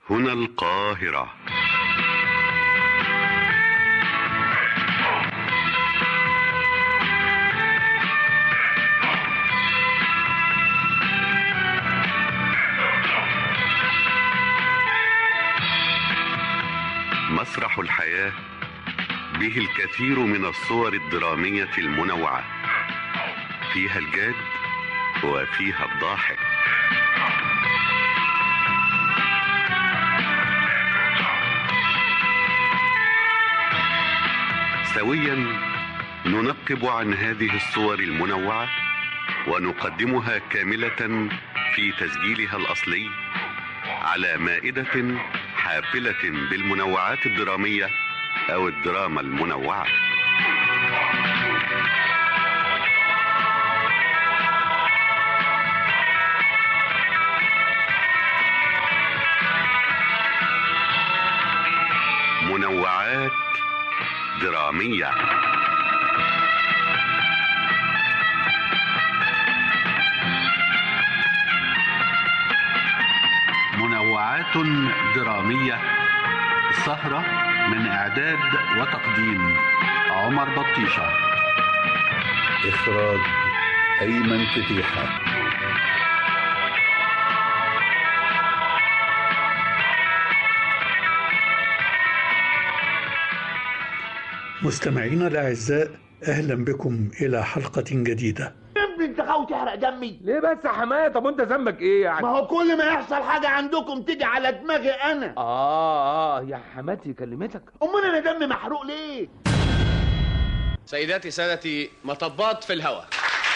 هنا القاهرة مسرح الحياة به الكثير من الصور الدرامية المنوعة فيها الجاد وفيها الضاحك سويا ننقب عن هذه الصور المنوعة ونقدمها كاملة في تسجيلها الأصلي على مائدة حافلة بالمنوعات الدرامية أو الدراما المنوعة منوعات درامية منوعات درامية سهرة من إعداد وتقديم عمر بطيشة إخراج أيمن فتيحة مستمعينا الأعزاء أهلا بكم إلى حلقة جديدة يا ابني انت غاوي تحرق دمي ليه بس يا حماية طب وانت ذنبك ايه يعني ما هو كل ما يحصل حاجة عندكم تيجي على دماغي انا اه اه يا حماتي كلمتك امال انا دمي محروق ليه سيداتي سادتي مطبات في الهواء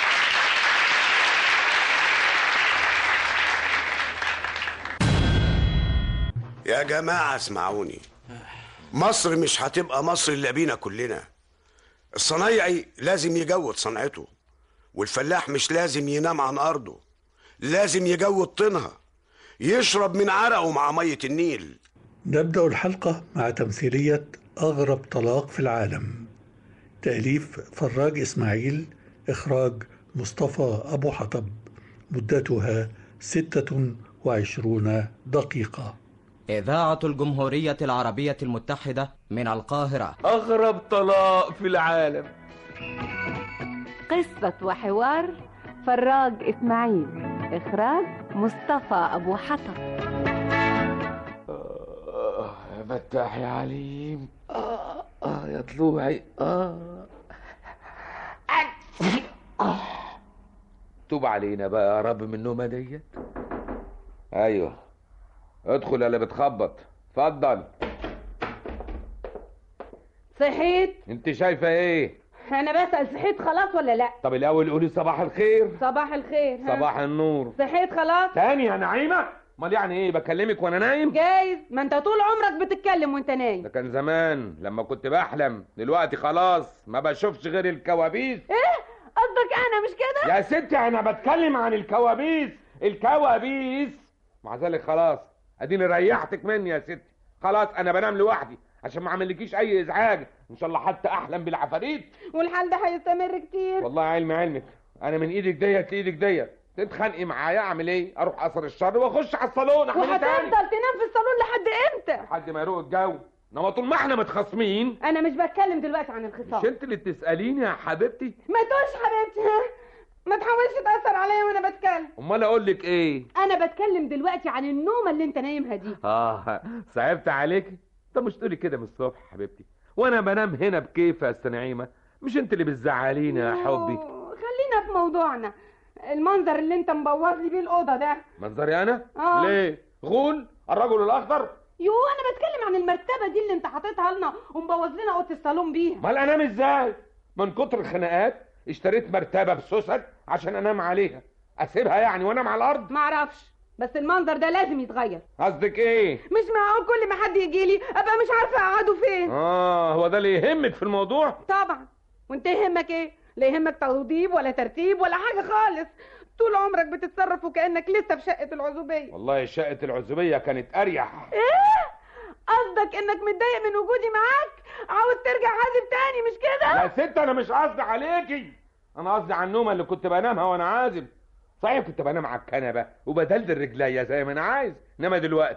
يا جماعة اسمعوني مصر مش هتبقى مصر إلا بينا كلنا الصنايعي لازم يجود صنعته والفلاح مش لازم ينام عن أرضه لازم يجود طينها يشرب من عرقه مع مية النيل نبدأ الحلقة مع تمثيلية أغرب طلاق في العالم تأليف فراج إسماعيل إخراج مصطفى أبو حطب مدتها ستة وعشرون دقيقة إذاعة الجمهورية العربية المتحدة من القاهرة اغرب طلاق في العالم قصة وحوار فراج إسماعيل إخراج مصطفى أبو حطب آه يا فتاح يا عليم آه آه يا طلوعي آه آه. توب علينا بقى يا رب من النومة ديت ايوه ادخل يا اللي بتخبط اتفضل صحيت انت شايفه ايه انا بسأل صحيت خلاص ولا لا طب الاول قولي صباح الخير صباح الخير ها؟ صباح النور صحيت خلاص تاني يا نعيمه امال يعني ايه بكلمك وانا نايم جايز ما انت طول عمرك بتتكلم وانت نايم ده كان زمان لما كنت بحلم دلوقتي خلاص ما بشوفش غير الكوابيس ايه قصدك انا مش كده يا ستي انا بتكلم عن الكوابيس الكوابيس مع ذلك خلاص اديني ريحتك مني يا ستي خلاص انا بنام لوحدي عشان ما اعملكيش اي ازعاج ان شاء الله حتى احلم بالعفاريت والحال ده هيستمر كتير والله علم علمك انا من ايدك ديت لايدك ديت تتخانقي معايا اعمل ايه اروح اثر الشر واخش على الصالون اعمل ايه تاني وهتفضل تنام في الصالون لحد امتى لحد ما يروق الجو انما طول ما احنا متخاصمين انا مش بتكلم دلوقتي عن الخصام مش انت اللي بتساليني يا حبيبتي ما تقولش حبيبتي ها ما تحاولش تأثر عليا وانا بتكلم امال اقول لك ايه انا بتكلم دلوقتي عن النومة اللي انت نايمها دي اه صعبت عليك طب مش تقولي كده من الصبح حبيبتي وانا بنام هنا بكيف يا استاذ نعيمه مش انت اللي بتزعليني يا حبي أوه، خلينا في موضوعنا المنظر اللي انت مبوظ لي بيه الاوضه ده منظري انا آه. ليه غول الرجل الاخضر يو انا بتكلم عن المرتبه دي اللي انت حاططها لنا ومبوظ لنا اوضه الصالون بيها امال انام ازاي من كتر الخناقات اشتريت مرتبه بسوسك عشان انام عليها اسيبها يعني وانام على الارض معرفش بس المنظر ده لازم يتغير قصدك ايه مش معقول كل ما حد يجي لي ابقى مش عارفه اقعده فين اه هو ده اللي يهمك في الموضوع طبعا وانت يهمك ايه لا يهمك توضيب ولا ترتيب ولا حاجه خالص طول عمرك بتتصرف وكانك لسه في شقه العزوبيه والله شقه العزوبيه كانت اريح ايه قصدك انك متضايق من وجودي معاك عاوز ترجع عازب تاني مش كده يا ست انا مش قصدي عليكي انا قصدي على النومه اللي كنت بنامها وانا عازب صحيح كنت بنام على الكنبه وبدلدل رجليا زي ما انا عايز انما دلوقتي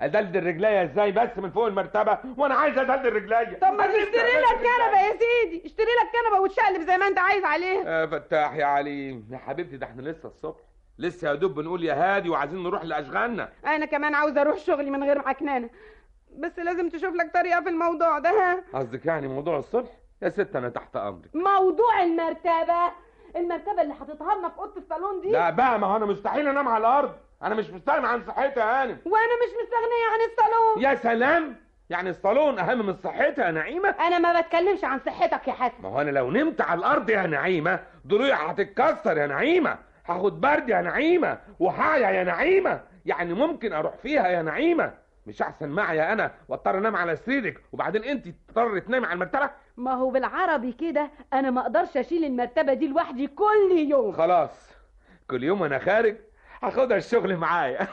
ادلدل رجليا ازاي بس من فوق المرتبه وانا عايز ادلدل رجليا طب ما تشتري لك كنبه يا سيدي اشتري لك كنبه وتشقلب زي ما انت عايز عليها يا فتاح يا عليم يا حبيبتي ده احنا لسه الصبح لسه يا دوب بنقول يا هادي وعايزين نروح لاشغالنا انا كمان عاوزه اروح شغلي من غير عكنانه بس لازم تشوف لك طريقه في الموضوع ده ها قصدك يعني موضوع الصلح يا ست انا تحت امرك موضوع المرتبه المرتبه اللي حاططها لنا في اوضه الصالون دي لا بقى ما هو انا مستحيل انام على الارض انا مش مستغني عن صحتي يا هانم وانا مش مستغنيه عن الصالون يا سلام يعني الصالون اهم من صحتي يا نعيمه انا ما بتكلمش عن صحتك يا حسن ما هو انا لو نمت على الارض يا نعيمه ضلوعي هتتكسر يا نعيمه هاخد برد يا نعيمه وهعيا يا نعيمه يعني ممكن اروح فيها يا نعيمه مش احسن معايا انا واضطر انام على سريرك وبعدين انت تضطر تنامي على المرتبه ما هو بالعربي كده انا ما اقدرش اشيل المرتبه دي لوحدي كل يوم خلاص كل يوم انا خارج هاخدها الشغل معايا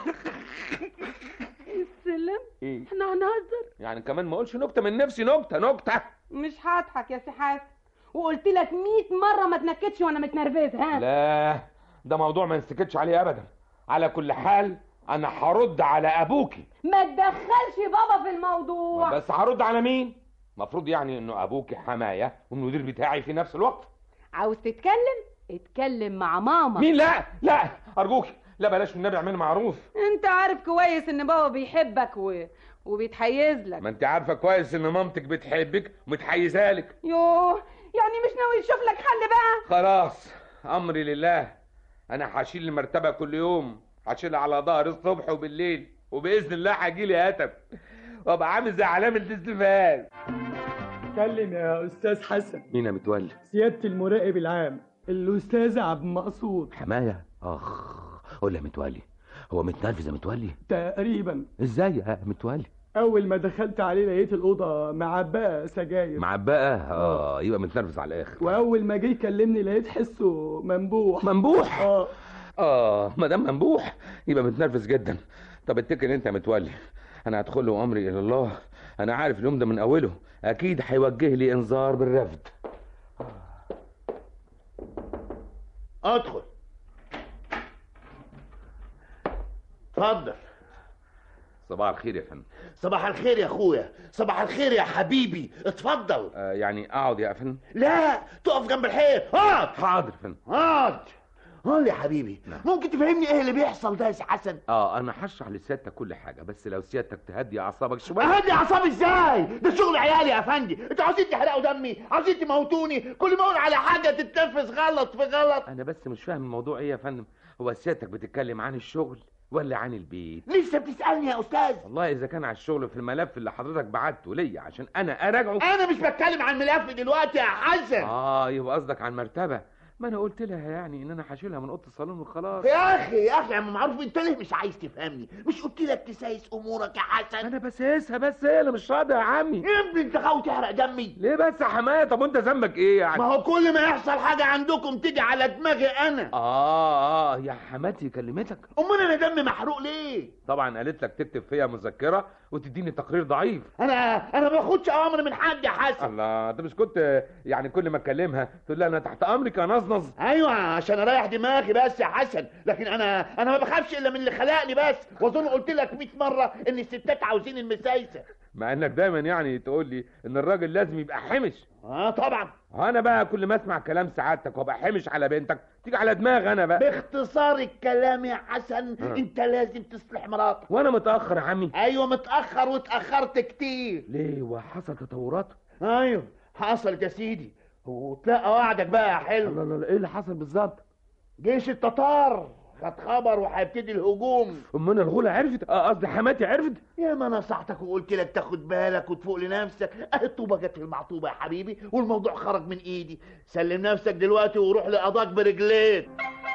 سلم ايه احنا هنهزر يعني كمان ما اقولش نكته من نفسي نكته نكته مش هضحك يا سي حسن وقلت لك 100 مره ما تنكدش وانا متنرفزه ها لا ده موضوع ما نسكتش عليه ابدا على كل حال انا هرد على ابوكي ما تدخلش بابا في الموضوع بس هرد على مين المفروض يعني انه ابوكي حمايه والمدير بتاعي في نفس الوقت عاوز تتكلم اتكلم مع ماما مين لا لا ارجوكي لا بلاش والنبي اعملي معروف انت عارف كويس ان بابا بيحبك و... وبيتحيز لك ما انت عارفه كويس ان مامتك بتحبك ومتحيزه لك يوه يعني مش ناوي تشوف لك حل بقى خلاص امري لله انا هشيل المرتبه كل يوم هشيلها على ظهري الصبح وبالليل وباذن الله هجي لي هتف وابقى عامل زي علامه الاستفهام اتكلم يا استاذ حسن مين يا متولي سياده المراقب العام الاستاذ عبد المقصود حمايه اخ قول يا متولي هو متنرفز يا متولي تقريبا ازاي يا متولي اول ما دخلت عليه لقيت الاوضه معبأه سجاير معبقه اه يبقى متنرفز على الاخر واول ما جه يكلمني لقيت حسه منبوح منبوح اه اه ما دام منبوح يبقى متنرفز جدا طب اتكل انت يا متولي انا هدخل له امري الى الله انا عارف اليوم ده من اوله اكيد هيوجه لي انذار بالرفض ادخل اتفضل صباح الخير يا فندم صباح الخير يا اخويا صباح الخير يا حبيبي اتفضل آه يعني اقعد يا فندم لا تقف جنب الحيط اقعد حاضر يا فندم اقعد قول يا حبيبي ممكن تفهمني ايه اللي بيحصل ده يا سي حسن اه انا هشرح لسيادتك كل حاجه بس لو سيادتك تهدي اعصابك شويه اهدي اعصابي ازاي ده شغل عيالي يا افندي انتوا عاوزين تحرقوا دمي عاوزين تموتوني كل ما اقول على حاجه تتنفذ غلط في غلط انا بس مش فاهم الموضوع ايه يا فندم هو سيادتك بتتكلم عن الشغل ولا عن البيت لسه بتسالني يا استاذ والله اذا كان على الشغل في الملف اللي حضرتك بعته ليا عشان انا اراجعه انا مش بتكلم عن ملف دلوقتي يا حسن اه يبقى قصدك عن مرتبه ما انا قلت لها يعني ان انا هشيلها من اوضه الصالون وخلاص يا اخي يا اخي يا عم معروف انت ليه مش عايز تفهمني مش قلت لك تسايس امورك يا حسن انا بسيسها بس هي اللي مش راضيه يا عمي يا ابني انت غاوي تحرق دمي ليه بس يا حمايه طب وانت ذنبك ايه يعني ما هو كل ما يحصل حاجه عندكم تيجي على دماغي انا اه اه يا حماتي كلمتك امال انا دمي محروق ليه طبعا قالت لك تكتب فيها مذكره وتديني تقرير ضعيف انا انا ما باخدش اوامر من حد يا حسن الله انت مش كنت يعني كل ما اكلمها تقول لها انا تحت امرك يا نصنص ايوه عشان اريح دماغي بس يا حسن لكن انا انا ما بخافش الا من اللي خلقني بس واظن قلت لك 100 مره ان الستات عاوزين المسايسه مع انك دايما يعني تقول لي ان الراجل لازم يبقى حمش اه طبعا انا بقى كل ما اسمع كلام سعادتك وابقى حمش على بنتك تيجي على دماغي انا بقى باختصار الكلام يا حسن آه. انت لازم تصلح مراتك وانا متاخر يا عمي ايوه متاخر واتاخرت كتير ليه وحصل تطورات ايوه حصلت يا سيدي وتلاقى وعدك بقى يا حلو لا لا لا ايه اللي حصل بالظبط جيش التتار خد خبر وهيبتدي الهجوم امنا الغولة عرفت اه قصدي حماتي عرفت يا ما نصحتك وقلت لك تاخد بالك وتفوق لنفسك اهي الطوبه جت في المعطوبه يا حبيبي والموضوع خرج من ايدي سلم نفسك دلوقتي وروح لقضاك برجليك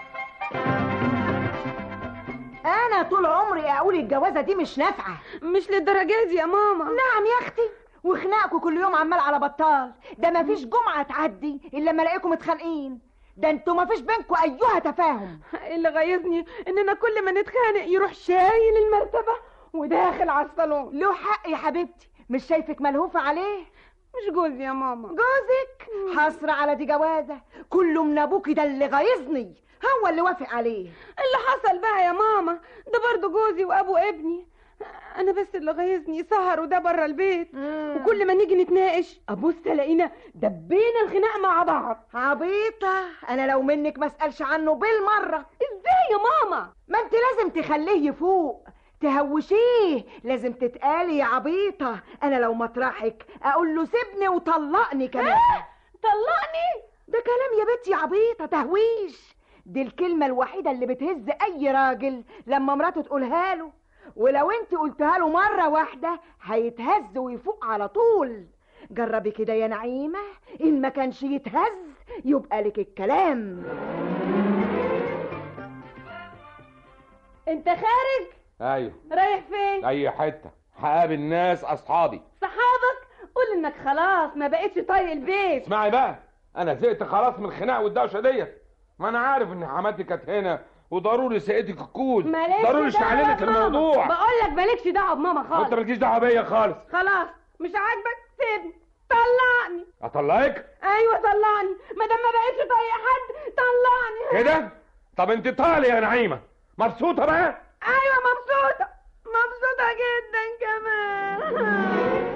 انا طول عمري اقول الجوازه دي مش نافعه مش للدرجه دي يا ماما نعم يا اختي وخناقكوا كل يوم عمال على بطال ده مفيش جمعه تعدي الا لما الاقيكم متخانقين ده انتوا مفيش بينكوا ايها تفاهم اللي غيظني اننا كل ما نتخانق يروح شايل المرتبه وداخل على الصالون له حق يا حبيبتي مش شايفك ملهوفه عليه مش جوزي يا ماما جوزك حصر على دي جوازه كله من ابوكي ده اللي غيظني هو اللي وافق عليه اللي حصل بقى يا ماما ده برضه جوزي وابو ابني انا بس اللي غيظني سهر وده بره البيت وكل ما نيجي نتناقش ابص الاقينا دبينا الخناق مع بعض عبيطة أنا لو منك ما اسألش عنه بالمرة ازاي يا ماما ما انت لازم تخليه يفوق تهوشيه لازم تتقالي يا عبيطة أنا لو مطرحك أقول له سيبني وطلقني كمان طلقني ده كلام يا بنتي يا عبيطة تهويش دي الكلمة الوحيدة اللي بتهز أي راجل لما مراته تقولها له ولو انت قلتها له مرة واحدة هيتهز ويفوق على طول جربي كده يا نعيمة إن ما كانش يتهز يبقى لك الكلام انت خارج ايوه رايح فين اي حته هقابل ناس اصحابي صحابك قول انك خلاص ما بقتش طايق البيت اسمعي بقى انا زهقت خلاص من الخناق والدوشه ديت ما انا عارف ان حماتي كانت هنا وضروري سقيتك الكود مالكش ضروري دعوة اشعللك بماما. الموضوع بقول لك مالكش دعوه بماما خالص وانت مالكيش دعوه بيا خالص خلاص مش عاجبك سيبني طلقني اطلقك ايوه طلقني ما دام ما بقتش طايق حد طلقني كده طب انت طالي يا نعيمه مبسوطه بقى ايوه مبسوطه مبسوطه جدا كمان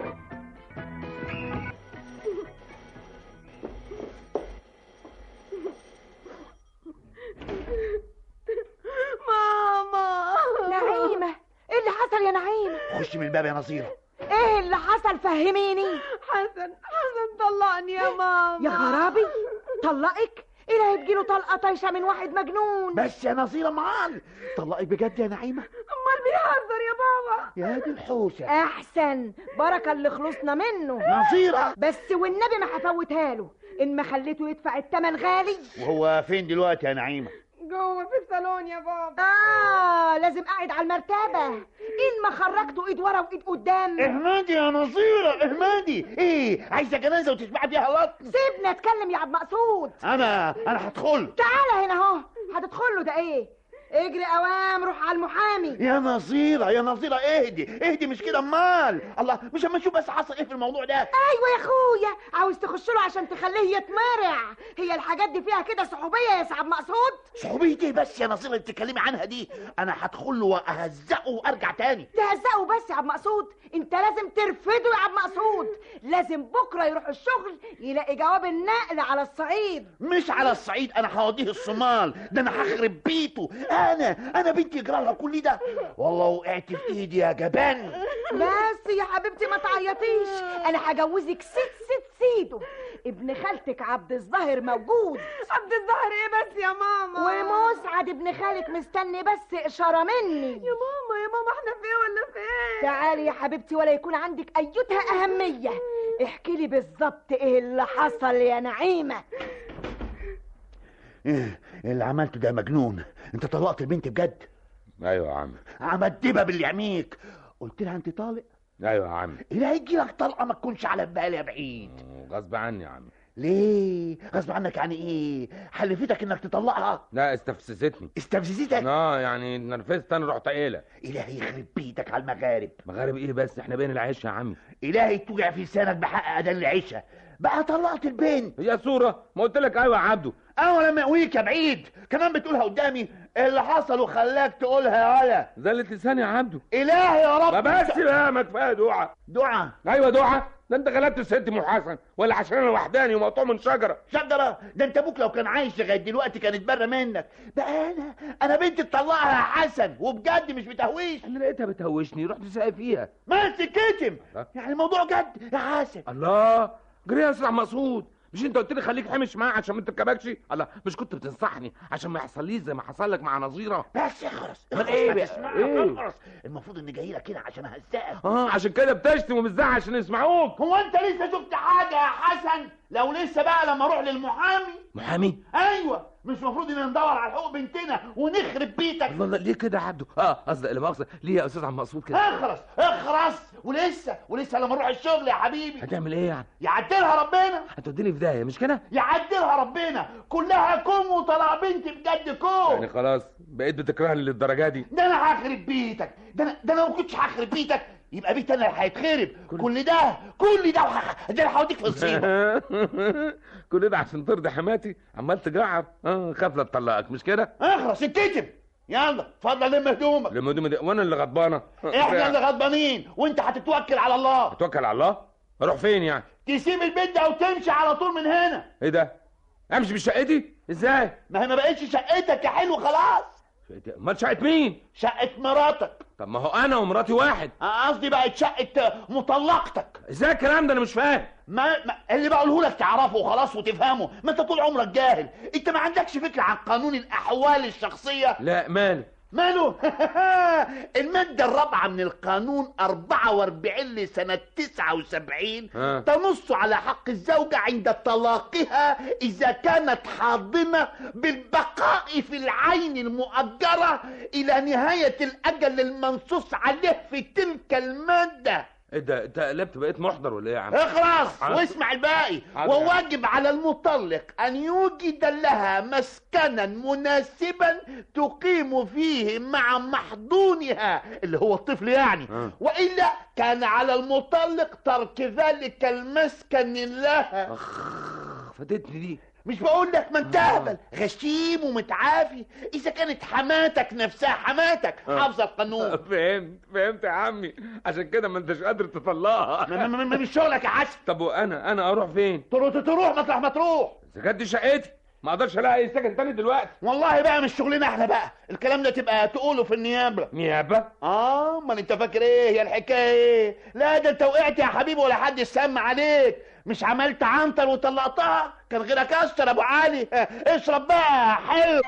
ماما نعيمة ايه اللي حصل يا نعيمة خش من الباب يا نصيرة ايه اللي حصل فهميني حسن حسن طلقني يا ماما يا خرابي طلقك ايه اللي هتجيله طلقة طايشة من واحد مجنون بس يا نصيرة معال طلقك بجد يا نعيمة امال بيهزر يا بابا يا دي الحوسة احسن بركة اللي خلصنا منه نصيرة بس والنبي ما هفوتها له ان ما خليته يدفع التمن غالي وهو فين دلوقتي يا نعيمة جوه في الصالون يا بابا اه لازم قاعد على المرتبة ان ما خرجته ايد ورا وايد قدام اهمادي يا نصيرة اهمادي ايه عايزة جنازة وتسمعي فيها لطم سيبنا اتكلم يا عبد مقصود انا انا هدخل تعالى هنا اهو هتدخل له ده ايه اجري اوام روح على المحامي يا نصيرة يا نصيرة اهدي اهدي مش كده امال الله مش اما نشوف بس حصل ايه في الموضوع ده ايوه يا اخويا عاوز تخش له عشان تخليه يتمرع هي الحاجات دي فيها كده صحوبيه يا سعد مقصود صحوبية ايه بس يا نصيرة اللي بتتكلمي عنها دي انا هدخل له واهزقه وارجع تاني تهزقه بس يا عبد مقصود انت لازم ترفضه يا عبد مقصود لازم بكره يروح الشغل يلاقي جواب النقل على الصعيد مش على الصعيد انا هوديه الصومال ده انا هخرب بيته انا انا بنتي يجرى لها كل ده والله وقعت في ايدي يا جبان بس يا حبيبتي ما تعيطيش انا هجوزك ست ست سيده ابن خالتك عبد الظاهر موجود عبد الظاهر ايه بس يا ماما ومسعد ابن خالك مستني بس اشاره مني يا ماما يا ماما احنا فين ولا فين تعالي يا حبيبتي ولا يكون عندك ايتها اهميه احكي لي بالظبط ايه اللي حصل يا نعيمه ايه اللي عملته ده مجنون انت طلقت البنت بجد ايوه يا عم عمدبها باللي يعميك قلت لها انت طالق ايوه يا عم اللي هيجي لك طلقه ما تكونش على بال يا بعيد غصب عني يا عم ليه غصب عنك يعني ايه حلفتك انك تطلقها لا استفززتني استفززتك اه يعني نرفزت انا رحت قايله الهي يخرب بيتك على المغارب مغارب ايه بس احنا بين العيش يا عمي الهي توجع في لسانك بحق اذان العيشه بقى طلقت البنت يا صوره ما قلت لك ايوه يا عبده انا لما اقويك يا بعيد كمان بتقولها قدامي اللي حصل وخلاك تقولها يا ولا زلت لساني يا عبده الهي يا رب ما بس بقى ما كفايه دعاء دعاء ايوه دعاء ده انت غلبت الست ام حسن ولا عشان انا وحداني ومقطوع من شجره شجره ده انت ابوك لو كان عايش لغايه دلوقتي كانت بره منك بقى انا انا بنتي تطلقها يا حسن وبجد مش بتهويش انا لقيتها بتهوشني رحت ساقي فيها ما تتكتم أه؟ يعني الموضوع جد يا حسن الله جري يا اسرع مقصود مش انت قلت لي خليك حمش معاه عشان ما تركبكش الله مش كنت بتنصحني عشان ما يحصليش زي ما حصل لك مع نظيره بس اخرس امال اخرس ايه ما بقى؟ تسمعك، ايه؟ اخرس المفروض اني جاي لك هنا عشان اهزقك اه عشان كده بتشتم وبتزعق عشان يسمعوك هو انت لسه شفت حاجه يا حسن لو لسه بقى لما اروح للمحامي محامي ايوه مش المفروض ان ندور على حقوق بنتنا ونخرب بيتك الله الله ليه كده يا عبده اه قصدي لا مؤاخذه ليه يا استاذ عم مقصود كده اخرس اخرس ولسه ولسه لما اروح الشغل يا حبيبي هتعمل ايه يعني يعدلها ربنا هتوديني في داهيه مش كده يعدلها ربنا كلها كوم وطلع بنتي بجد كوم يعني خلاص بقيت بتكرهني للدرجه دي ده انا هخرب بيتك ده انا ده انا ما كنتش هخرب بيتك يبقى بيتي انا اللي هيتخرب كل... كل ده كل ده وح... ده انا هوديك في الصيبه كل ده عشان ترضي حماتي عمال تجعر اه خاف لا تطلقك مش كده اخرس اتكتم يلا اتفضل لم هدومك لما دي وانا اللي غضبانه احنا اللي غضبانين وانت هتتوكل على الله توكل على الله اروح فين يعني تسيب البيت ده وتمشي على طول من هنا ايه ده امشي بشقتي ازاي ما هي ما بقتش شقتك يا حلو خلاص امال شقه مين شقه مراتك طب ما هو انا ومراتي واحد قصدي بقت شقه مطلقتك ازاي الكلام ده انا مش فاهم ما, ما اللي بقوله لك تعرفه وخلاص وتفهمه ما انت طول عمرك جاهل انت ما عندكش فكره عن قانون الاحوال الشخصيه لا مالي ماله المادة الرابعة من القانون 44 لسنة 79 آه. تنص على حق الزوجة عند طلاقها إذا كانت حاضنة بالبقاء في العين المؤجرة إلى نهاية الأجل المنصوص عليه في تلك المادة ايه ده انت قلبت بقيت محضر ولا ايه يا عم اخرس عم. واسمع الباقي حاضر. وواجب على المطلق ان يوجد لها مسكنا مناسبا تقيم فيه مع محضونها اللي هو الطفل يعني آه. والا كان على المطلق ترك ذلك المسكن لها فاتتني دي مش بقول لك ما انت اهبل غشيم ومتعافي اذا كانت حماتك نفسها حماتك آه. حافظه القانون فهمت فهمت يا عمي عشان كده ما انتش قادر تطلعها ما- ما- ما- مش شغلك يا حسن طب وانا انا اروح فين تروح تروح مطرح ما تروح اذا كانت دي شقتي ما اقدرش الاقي اي سكن تاني دلوقتي والله بقى مش شغلنا احنا بقى الكلام ده تبقى تقوله في النيابه نيابه اه امال انت فاكر ايه هي الحكايه ايه لا ده انت وقعت يا حبيبي ولا حد سمع عليك مش عملت عنتر وطلقتها كان غيرك اشطر ابو علي اشرب بقى حلو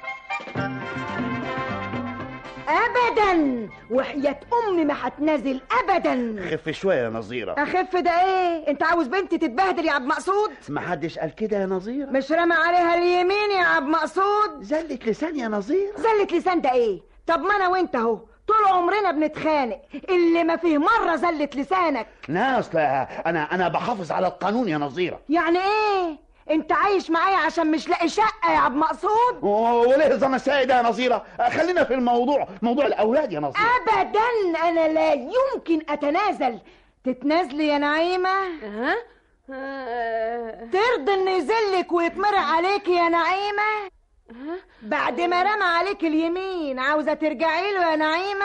ابدا وحياة امي ما هتنازل ابدا خف شويه يا نظيره اخف ده ايه انت عاوز بنتي تتبهدل يا عبد مقصود ما حدش قال كده يا نظيره مش رمى عليها اليمين يا عبد مقصود زلت لسان يا نظيره زلت لسان ده ايه طب ما انا وانت اهو طول عمرنا بنتخانق اللي ما فيه مره زلت لسانك لا اصل انا انا بحافظ على القانون يا نظيره يعني ايه انت عايش معايا عشان مش لاقي شقه يا عبد مقصود وليه الزمن السائد ده يا نظيره خلينا في الموضوع موضوع الاولاد يا نظيره ابدا انا لا يمكن اتنازل تتنازلي يا نعيمه ها ترضي انه يذلك ويتمرق عليك يا نعيمه بعد ما رمى عليك اليمين عاوزه ترجعي له يا نعيمه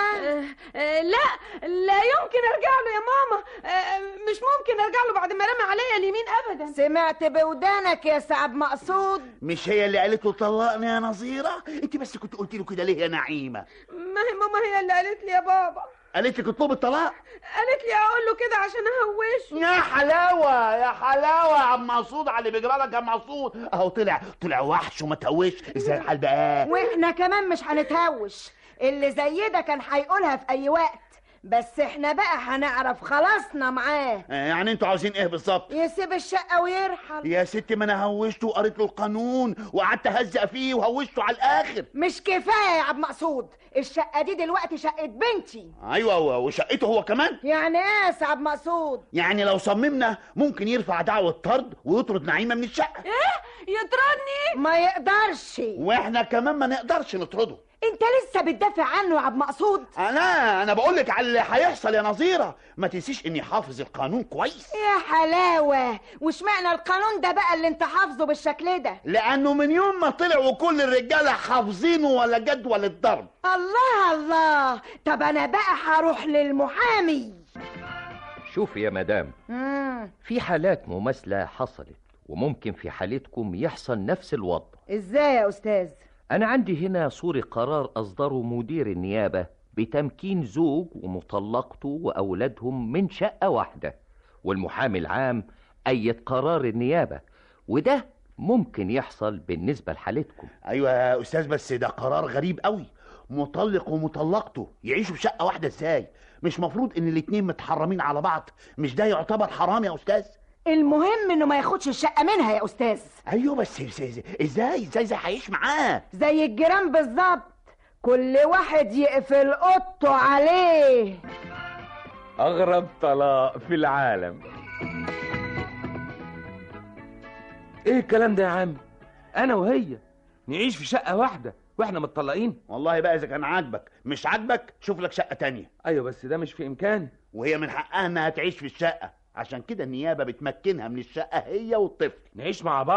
لا لا يمكن ارجع له يا ماما آه، مش ممكن ارجع له بعد ما رمى عليا اليمين ابدا سمعت بودانك يا سعد مقصود مش هي اللي قالت له طلقني يا نظيره انت بس كنت قلت له كده ليه يا نعيمه ما هي ماما هي اللي قالت لي يا بابا قالت لك اطلب الطلاق قالت لي اقول له كده عشان اهوشه يا حلاوه يا حلاوه يا عم مقصود على اللي بيجرى لك يا عم مقصود اهو طلع طلع وحش وما تهوش ازاي الحال بقى واحنا كمان مش هنتهوش اللي زي ده كان هيقولها في اي وقت بس احنا بقى هنعرف خلاصنا معاه آه، يعني انتوا عاوزين ايه بالظبط يسيب الشقه ويرحل يا ستي ما انا هوشته وقريت له القانون وقعدت اهزق فيه وهوشته على الاخر مش كفايه يا عبد مقصود الشقه دي دلوقتي شقه بنتي ايوه و- وشقته هو كمان يعني ايه يا سعد مقصود يعني لو صممنا ممكن يرفع دعوة طرد ويطرد نعيمة من الشقة ايه يطردني ما يقدرش واحنا كمان ما نقدرش نطرده انت لسه بتدافع عنه يا عبد مقصود انا انا بقول لك على اللي هيحصل يا نظيرة ما تنسيش اني حافظ القانون كويس يا حلاوه واشمعنى القانون ده بقى اللي انت حافظه بالشكل ده لانه من يوم ما طلع وكل الرجالة حافظينه ولا جدول الضرب الله الله طب انا بقى هروح للمحامي شوفي يا مدام مم. في حالات مماثلة حصلت وممكن في حالتكم يحصل نفس الوضع ازاي يا استاذ أنا عندي هنا صورة قرار أصدره مدير النيابة بتمكين زوج ومطلقته وأولادهم من شقة واحدة والمحامي العام أيد قرار النيابة وده ممكن يحصل بالنسبة لحالتكم ايوه يا استاذ بس ده قرار غريب قوي مطلق ومطلقته يعيشوا في شقة واحدة ازاي مش مفروض ان الاتنين متحرمين على بعض مش ده يعتبر حرام يا استاذ المهم انه ما ياخدش الشقه منها يا استاذ ايوه بس ازاي ازاي ازاي ازاي هيعيش معاه زي الجيران بالظبط كل واحد يقفل اوضته عليه اغرب طلاق في العالم ايه الكلام ده يا عم انا وهي نعيش في شقه واحده واحنا متطلقين والله بقى اذا كان عاجبك مش عاجبك شوف لك شقة تانية ايوه بس ده مش في امكاني وهي من حقها انها تعيش في الشقة عشان كده النيابة بتمكنها من الشقة هي والطفل نعيش مع بعض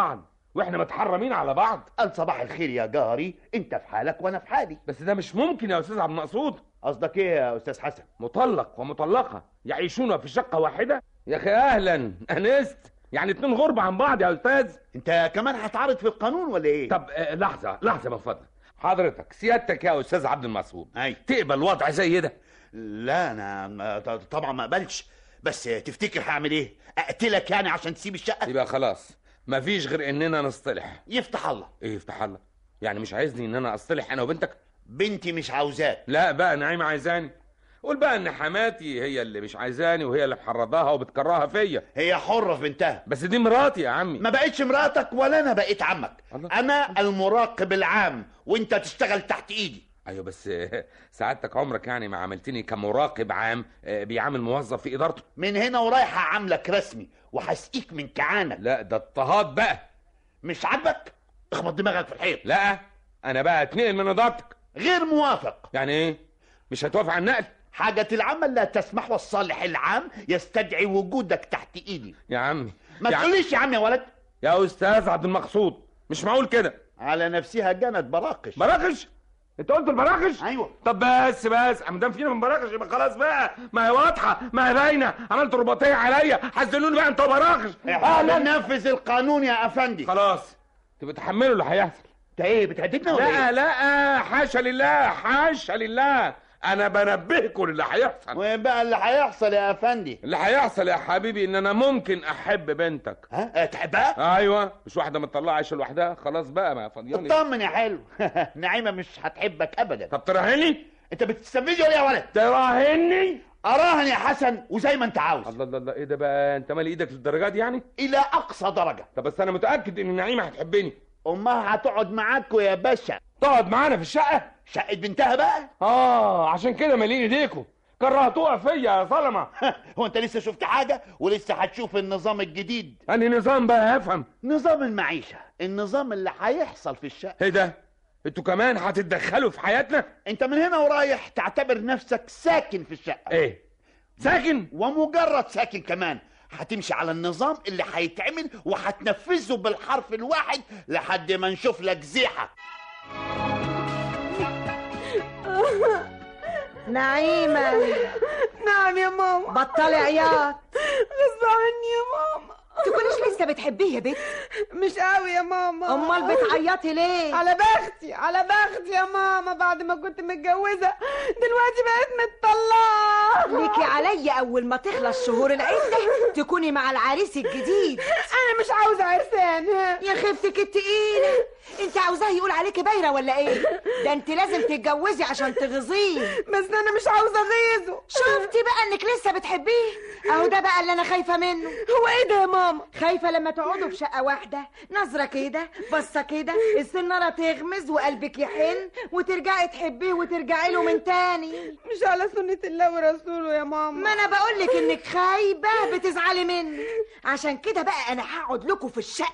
واحنا متحرمين على بعض قال صباح الخير يا جاري انت في حالك وانا في حالي بس ده مش ممكن يا استاذ عبد المقصود قصدك ايه يا استاذ حسن مطلق ومطلقه يعيشون في شقه واحده يا اخي اهلا انست يعني اتنين غربة عن بعض يا استاذ انت كمان هتعرض في القانون ولا ايه طب آه، لحظه لحظه من فضلك حضرتك سيادتك يا استاذ عبد المقصود اي تقبل وضع زي ده لا انا ما- ط- طبعا ما اقبلش بس تفتكر هعمل ايه اقتلك يعني عشان تسيب الشقه يبقى خلاص مفيش غير اننا نصطلح يفتح الله ايه يفتح الله يعني مش عايزني ان انا اصطلح انا وبنتك بنتي مش عاوزاك لا بقى نعيمه عايزاني قول بقى ان حماتي هي اللي مش عايزاني وهي اللي محرضاها وبتكرهها فيا هي حره في بنتها بس دي مراتي يا عمي ما بقتش مراتك ولا انا بقيت عمك الله. انا المراقب العام وانت تشتغل تحت ايدي ايوه بس سعادتك عمرك يعني ما عملتني كمراقب عام آه، بيعامل موظف في ادارته من هنا ورايح هعاملك رسمي وهسقيك من كعانك لا ده اضطهاد بقى مش عاجبك اخبط دماغك في الحيط لا انا بقى اتنقل من ادارتك غير موافق يعني ايه مش هتوافق على النقل حاجة العمل لا تسمح والصالح العام يستدعي وجودك تحت ايدي يا عمي ما يا تقوليش يا عم يا ولد يا استاذ عبد المقصود مش معقول كده على نفسها جنت براقش براقش انت قلت البراقش ايوه طب بس بس ما دام فينا من براقش يبقى خلاص بقى ما هي واضحه ما هي باينه عملت رباطيه عليا حزنوني بقى انتوا براقش احنا ننفذ القانون يا افندي خلاص تبقى تحملوا اللي هيحصل انت ايه بتهددنا ولا لا ايه؟ لا حاشا لله حاشا لله انا بنبهكم اللي هيحصل وبقى اللي هيحصل يا افندي اللي هيحصل يا حبيبي ان انا ممكن احب بنتك ها تحبها؟ ايوه مش واحده مطلعه عايشه لوحدها خلاص بقى ما فاضياني اطمن يا حلو نعيمة مش هتحبك ابدا طب تراهني انت بتستفزني ولا يا ولد؟ تراهني اراهن يا حسن وزي ما انت عاوز الله الله الله ايه ده بقى انت مالي ايدك للدرجات يعني الى اقصى درجة طب بس انا متاكد ان نعيمه هتحبني امها هتقعد معاكوا يا باشا تقعد معانا في الشقه شقة بنتها بقى اه عشان كده مالين ايديكم كرهتوها فيا يا ظلمه هو انت لسه شفت حاجة ولسه هتشوف النظام الجديد انهي نظام بقى افهم نظام المعيشة النظام اللي هيحصل في الشقة ايه ده انتوا كمان هتتدخلوا في حياتنا انت من هنا ورايح تعتبر نفسك ساكن في الشقة ايه ساكن ومجرد ساكن كمان هتمشي على النظام اللي هيتعمل وهتنفذه بالحرف الواحد لحد ما نشوف لك زيحة نعيمة نعم يا ماما بطلي عياط غصب عني يا ماما تكونيش لسه بتحبيه يا بنت مش قوي يا ماما امال بتعيطي ليه على بختي على بختي يا ماما بعد ما كنت متجوزة دلوقتي بقيت متطلقة ليكي عليا اول ما تخلص شهور العده تكوني مع العريس الجديد انا مش عاوزة عرسان يا خفتك التقيله انت عاوزاه يقول عليكي بايره ولا ايه ده انت لازم تتجوزي عشان تغيظيه بس انا مش عاوزة اغيظه شفتي بقى انك لسه بتحبيه اهو ده بقى اللي انا خايفه منه هو ايه ده يا ماما خايفه لما تقعدوا في شقه واحده نظره كده بصه كده السناره تغمز وقلبك يحن وترجعي تحبيه وترجعي له من تاني مش على سنة الله ورسوله يا ماما ما انا بقول لك انك خايبه بتزعلي مني عشان كده بقى انا هقعد لكم في الشقه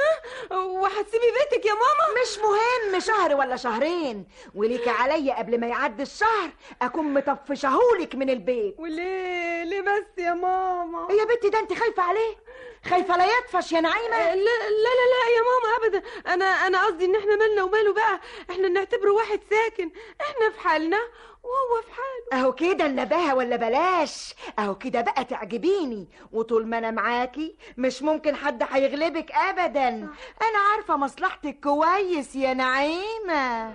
وهتسيبي بيتك يا ماما مش مهم شهر ولا شهرين وليكي عليا قبل ما يعدي الشهر اكون مطفشهولك من البيت وليه ليه بس يا ماما يا بنتي ده انت خايفه عليه خايفه لا يطفش يا نعيمه لا لا لا لا يا ماما ابدا انا انا قصدي ان احنا مالنا وماله بقى احنا نعتبره واحد ساكن احنا في حالنا وهو في حاله اهو كده النباهه ولا بلاش اهو كده بقى تعجبيني وطول ما انا معاكي مش ممكن حد هيغلبك ابدا انا عارفه مصلحتك كويس يا نعيمه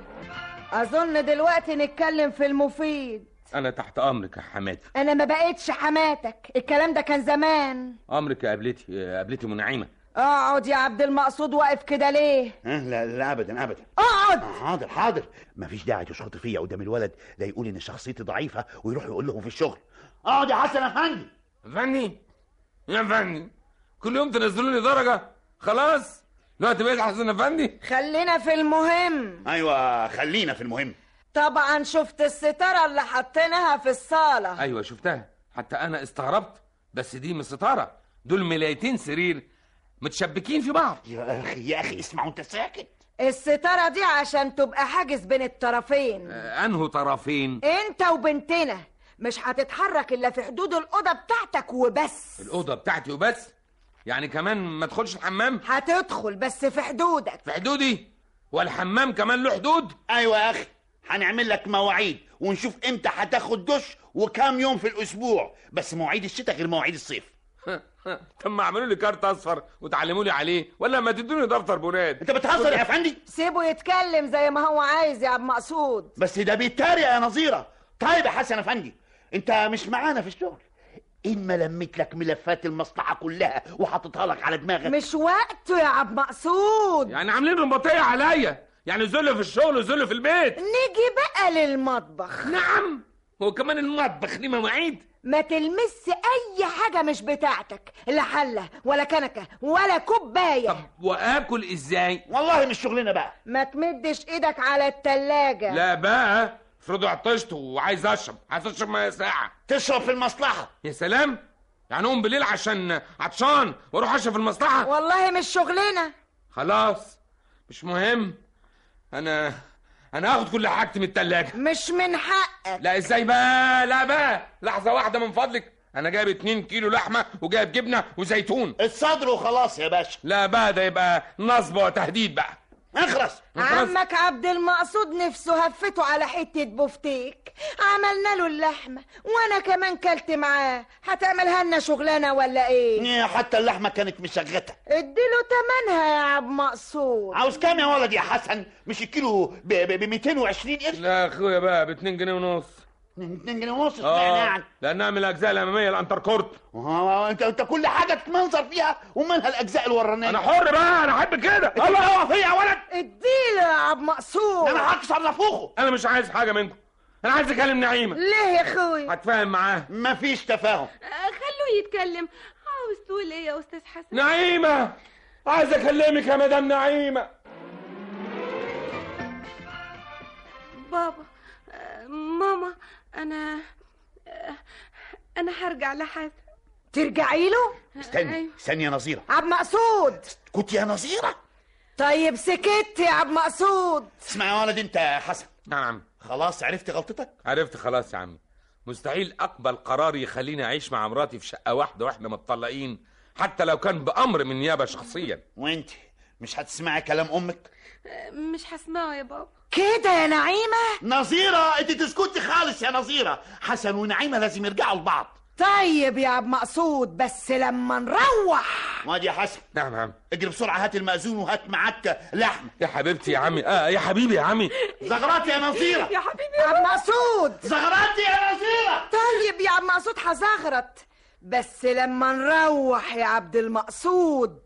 اظن دلوقتي نتكلم في المفيد انا تحت امرك يا حماتي انا ما بقتش حماتك الكلام ده كان زمان امرك يا قبلتي يا قبلتي منعمه اقعد يا عبد المقصود واقف كده ليه ها لا لا ابدا ابدا اقعد حاضر حاضر مفيش داعي تشخط فيا قدام الولد لا يقول ان شخصيتي ضعيفه ويروح يقول له في الشغل اقعد يا حسن افندي فني يا فني كل يوم تنزلوا لي درجه خلاص دلوقتي بقيت حسن افندي خلينا في المهم ايوه خلينا في المهم طبعا شفت الستاره اللي حاطينها في الصاله ايوه شفتها حتى انا استغربت بس دي مش ستاره دول ملايتين سرير متشبكين في بعض يا اخي يا اخي اسمع وانت ساكت الستاره دي عشان تبقى حاجز بين الطرفين آه، انه طرفين انت وبنتنا مش هتتحرك الا في حدود الاوضه بتاعتك وبس الاوضه بتاعتي وبس يعني كمان ما ادخلش الحمام هتدخل بس في حدودك في حدودي والحمام كمان له حدود ايوه يا اخي هنعمل لك مواعيد ونشوف امتى هتاخد دش وكام يوم في الاسبوع بس مواعيد الشتاء غير مواعيد الصيف طب ما اعملوا لي كارت اصفر وتعلموا لي عليه ولا ما تدوني دفتر بنات انت بتهزر يا افندي سيبه يتكلم زي ما هو عايز يا عم مقصود بس ده بيتريق يا نظيره طيب يا حسن افندي انت مش معانا في الشغل ان ما لميت لك ملفات المصلحه كلها وحطيتها لك على دماغك مش وقته يا عم مقصود يعني عاملين رباطيه عليا يعني ذل في الشغل وذل في البيت نيجي بقى للمطبخ نعم هو كمان المطبخ ليه مواعيد ما تلمس اي حاجة مش بتاعتك لا حلة ولا كنكة ولا كوباية واكل ازاي والله مش شغلنا بقى ما تمدش ايدك على التلاجة لا بقى افرضوا عطشت وعايز اشرب عايز اشرب ميه ساعه تشرب في المصلحه يا سلام يعني اقوم بالليل عشان عطشان واروح اشرب في المصلحه والله مش شغلنا خلاص مش مهم انا انا هاخد كل حاجتي من التلاجة مش من حقك لا ازاي بقى لا بقى لحظة واحدة من فضلك انا جايب 2 كيلو لحمة وجايب جبنة وزيتون الصدر وخلاص يا باشا لا بقى ده يبقى نصب وتهديد بقى اخرس عمك عبد المقصود نفسه هفته على حتة بفتيك عملنا له اللحمة وانا كمان كلت معاه هتعملها لنا شغلانة ولا ايه حتى اللحمة كانت مشغتة اديله تمنها يا عبد مقصود عاوز كام يا ولد يا حسن مش الكيلو ب 220 قرش لا يا اخويا بقى ب 2 جنيه ونص 2 جنيه ونص اه يعني لانها من الاجزاء الاماميه الانتركورت اه انت انت كل حاجه تتمنظر فيها ومنها الاجزاء الورانيه انا حر بقى انا احب كده الله هو فيا يا ولد اديله يا عبد مقصود انا هكسر نافوخه انا مش عايز حاجه منكم انا عايز اكلم نعيمه ليه يا اخوي هتفاهم معاه مفيش تفاهم خلوه يتكلم عاوز تقول ايه يا استاذ حسن نعيمه عايز اكلمك يا مدام نعيمه بابا آه، ماما انا آه، انا هرجع لحسن ترجعي له استني استني يا نظيره عبد مقصود كنت يا نظيره طيب سكت يا عبد مقصود اسمع يا ولد انت يا حسن نعم خلاص عرفت غلطتك عرفت خلاص يا عمي مستحيل اقبل قرار يخليني اعيش مع مراتي في شقه واحده واحنا متطلقين حتى لو كان بامر من نيابه شخصيا وانت مش هتسمعي كلام امك آه، مش هسمعه يا بابا كده يا نعيمة نظيرة انت تسكتي خالص يا نظيرة حسن ونعيمة لازم يرجعوا لبعض طيب يا عبد مقصود بس لما نروح وادي يا حسن نعم نعم اجري بسرعة هات المأذون وهات معاك لحمة يا حبيبتي يا عمي اه يا حبيبي يا عمي زغرات يا نظيرة يا حبيبي يا عبد مقصود زغرات يا نظيرة طيب يا عبد مقصود هزغرط بس لما نروح يا عبد المقصود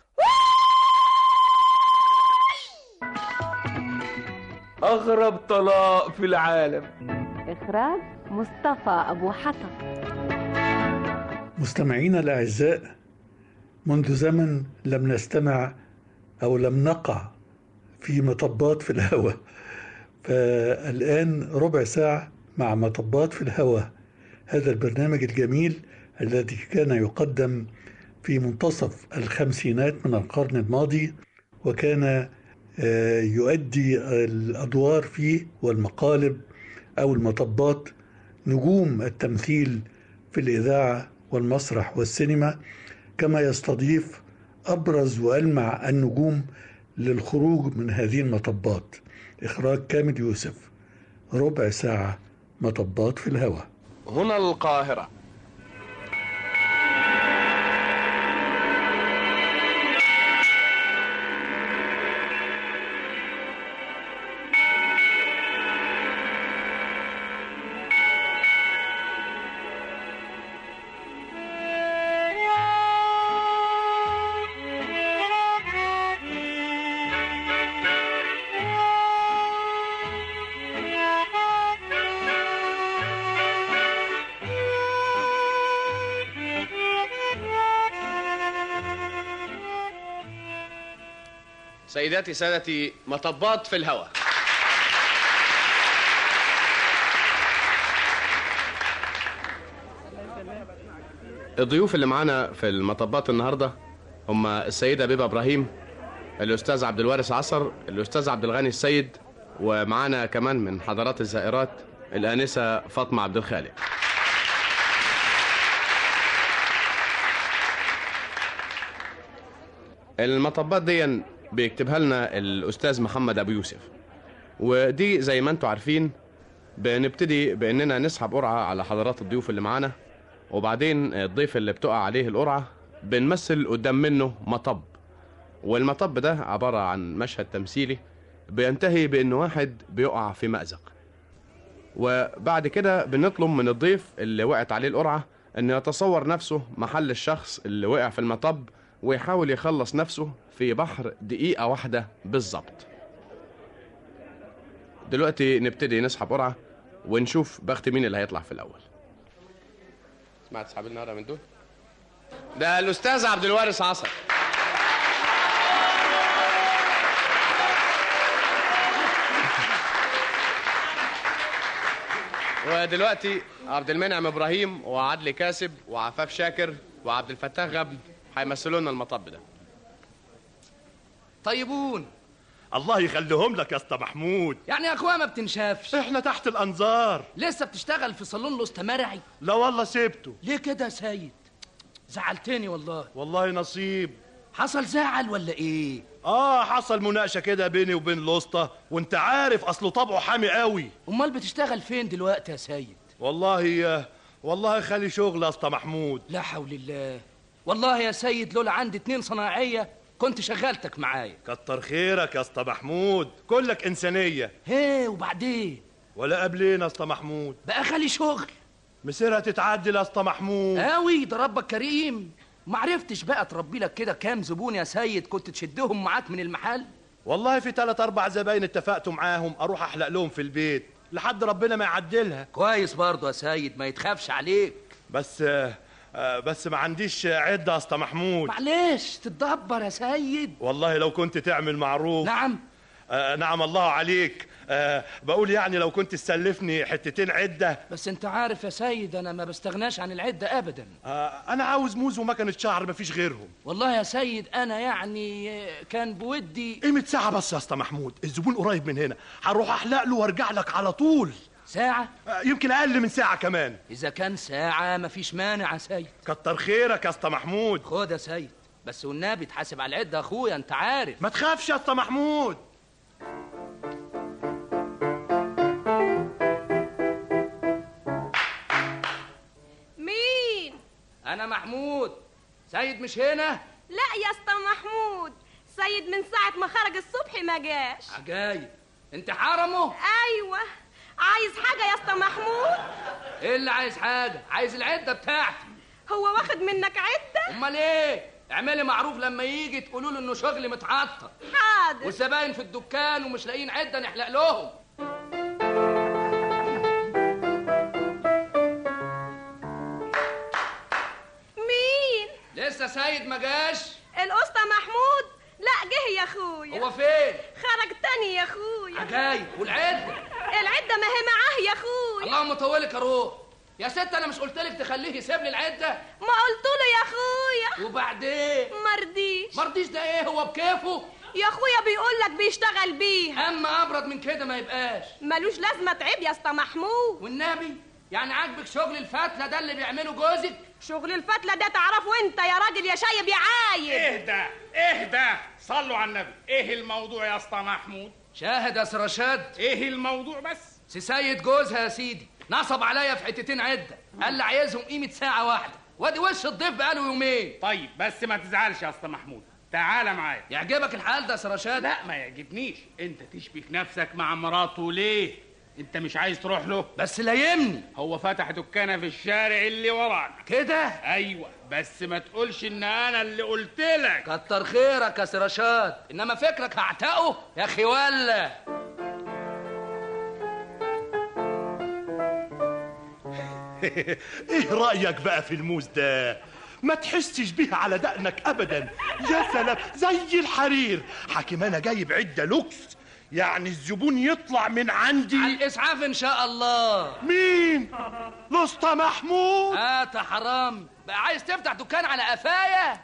اغرب طلاق في العالم إخراج مصطفى أبو حطب مستمعينا الأعزاء منذ زمن لم نستمع أو لم نقع في مطبات في الهواء فالآن ربع ساعة مع مطبات في الهواء هذا البرنامج الجميل الذي كان يقدم في منتصف الخمسينات من القرن الماضي وكان آه، يؤدي الأدوار فيه والمقالب أو المطبات نجوم التمثيل في الإذاعة والمسرح والسينما كما يستضيف أبرز وألمع النجوم للخروج من هذه المطبات إخراج كامل يوسف ربع ساعة مطبات في الهواء هنا القاهرة سيداتي سادتي مطبات في الهواء الضيوف اللي معانا في المطبات النهارده هم السيدة بيبة إبراهيم الأستاذ عبد الوارث عصر الأستاذ عبد الغني السيد ومعانا كمان من حضرات الزائرات الآنسة فاطمة عبد الخالق المطبات دي بيكتبها لنا الاستاذ محمد ابو يوسف ودي زي ما انتم عارفين بنبتدي باننا نسحب قرعه على حضرات الضيوف اللي معانا وبعدين الضيف اللي بتقع عليه القرعه بنمثل قدام منه مطب والمطب ده عباره عن مشهد تمثيلي بينتهي بان واحد بيقع في مأزق وبعد كده بنطلب من الضيف اللي وقعت عليه القرعه ان يتصور نفسه محل الشخص اللي وقع في المطب ويحاول يخلص نفسه في بحر دقيقه واحده بالظبط دلوقتي نبتدي نسحب قرعه ونشوف بخت مين اللي هيطلع في الاول سمعت تسحب لنا قرعه من دول ده الاستاذ عبد الوارث عصر ودلوقتي عبد المنعم ابراهيم وعدلي كاسب وعفاف شاكر وعبد الفتاح غبن هيمثلوا لنا المطب ده طيبون الله يخليهم لك يا اسطى محمود يعني يا اخويا ما بتنشافش احنا تحت الانظار لسه بتشتغل في صالون الاستمرعي لا والله سيبته ليه كده يا سيد زعلتني والله والله نصيب حصل زعل ولا ايه اه حصل مناقشه كده بيني وبين الاسطى وانت عارف اصله طبعه حامي قوي امال بتشتغل فين دلوقتي يا سيد والله والله خالي شغل يا اسطى محمود لا حول الله والله يا سيد لولا عندي اتنين صناعيه كنت شغلتك معايا كتر خيرك يا اسطى محمود كلك انسانيه هي وبعدين ولا قبلين يا اسطى محمود بقى خالي شغل مسيرها تتعدل يا اسطى محمود قوي ده ربك كريم ما عرفتش بقى تربي لك كده كام زبون يا سيد كنت تشدهم معاك من المحل والله في ثلاث اربع زباين اتفقتوا معاهم اروح احلق لهم في البيت لحد ربنا ما يعدلها كويس برضه يا سيد ما يتخافش عليك بس آه بس ما عنديش عده يا اسطى محمود معلش تتدبر يا سيد والله لو كنت تعمل معروف نعم آه نعم الله عليك آه بقول يعني لو كنت تسلفني حتتين عده بس انت عارف يا سيد انا ما بستغناش عن العده ابدا آه انا عاوز موز ومكنه شعر مفيش غيرهم والله يا سيد انا يعني كان بودي قيمه ساعه بس يا اسطى محمود الزبون قريب من هنا هروح احلق له وارجع لك على طول ساعة؟ آه يمكن أقل من ساعة كمان إذا كان ساعة مفيش مانع يا سيد كتر خيرك يا اسطى محمود خد يا سيد بس والنبي تحاسب على العدة يا أخويا أنت عارف ما تخافش يا اسطى محمود مين؟ أنا محمود سيد مش هنا؟ لا يا اسطى محمود سيد من ساعة ما خرج الصبح ما جاش عجايب أنت حرمه؟ أيوة عايز حاجة يا اسطى محمود؟ إيه اللي عايز حاجة؟ عايز العدة بتاعتي هو واخد منك عدة؟ أمال إيه؟ اعملي معروف لما يجي تقولوا له انه شغلي متعطل حاضر والزباين في الدكان ومش لاقيين عده نحلق لهم مين لسه سيد ما جاش الاسطى محمود لا جه يا اخويا هو فين خرج تاني يا اخويا عجايب والعده العده ما هي معاه يا اخويا اللهم طولك يا روح يا ست انا مش قلت لك تخليه يسيب لي العده ما قلت له يا اخويا وبعدين مرضيش مرضيش ده ايه هو بكيفه يا اخويا بيقول لك بيشتغل بيها اما ابرد من كده ما يبقاش ملوش لازمه تعب يا اسطى محمود والنبي يعني عاجبك شغل الفتله ده اللي بيعمله جوزك شغل الفتله ده تعرفه انت يا راجل يا شايب يا عايب اهدى اهدى صلوا على النبي ايه الموضوع يا اسطى محمود شاهد يا سرشاد ايه الموضوع بس سي سيد جوزها يا سيدي نصب عليا في حتتين عده قال لي عايزهم قيمه ساعه واحده وادي وش الضيف بقاله يومين طيب بس ما تزعلش يا اسطى محمود تعالى معايا يعجبك الحال ده يا سرشاد لا ما يعجبنيش انت تشبك نفسك مع مراته ليه انت مش عايز تروح له بس لايمني هو فتح دكانه في الشارع اللي ورانا كده ايوه بس ما تقولش ان انا اللي قلت لك كتر خيرك يا سرشاد انما فكرك هعتقه يا اخي ولا ايه رأيك بقى في الموز ده ما تحسش بيها على دقنك ابدا يا سلام زي الحرير حكيم انا جايب عده لوكس يعني الزبون يطلع من عندي على الاسعاف ان شاء الله مين الاسطى محمود هات حرام بقى عايز تفتح دكان على قفايا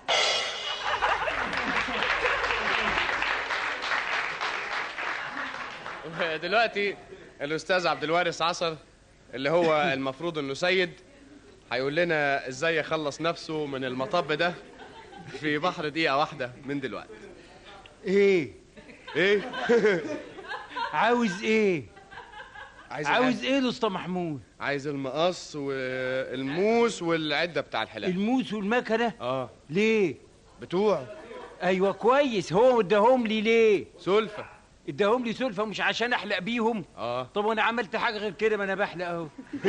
دلوقتي الاستاذ عبد الوارث عصر اللي هو المفروض انه سيد هيقول لنا ازاي يخلص نفسه من المطب ده في بحر دقيقة واحدة من دلوقتي ايه ايه عاوز ايه عايز عاوز الحاجة. ايه الاسطى محمود عايز المقص والموس والعدة بتاع الحلاقة الموس والمكنه اه ليه بتوعه ايوه كويس هو اداهم لي ليه سلفة اداهم لي سلفه مش عشان احلق بيهم اه طب وانا عملت حاجه غير كده ما انا بحلق اهو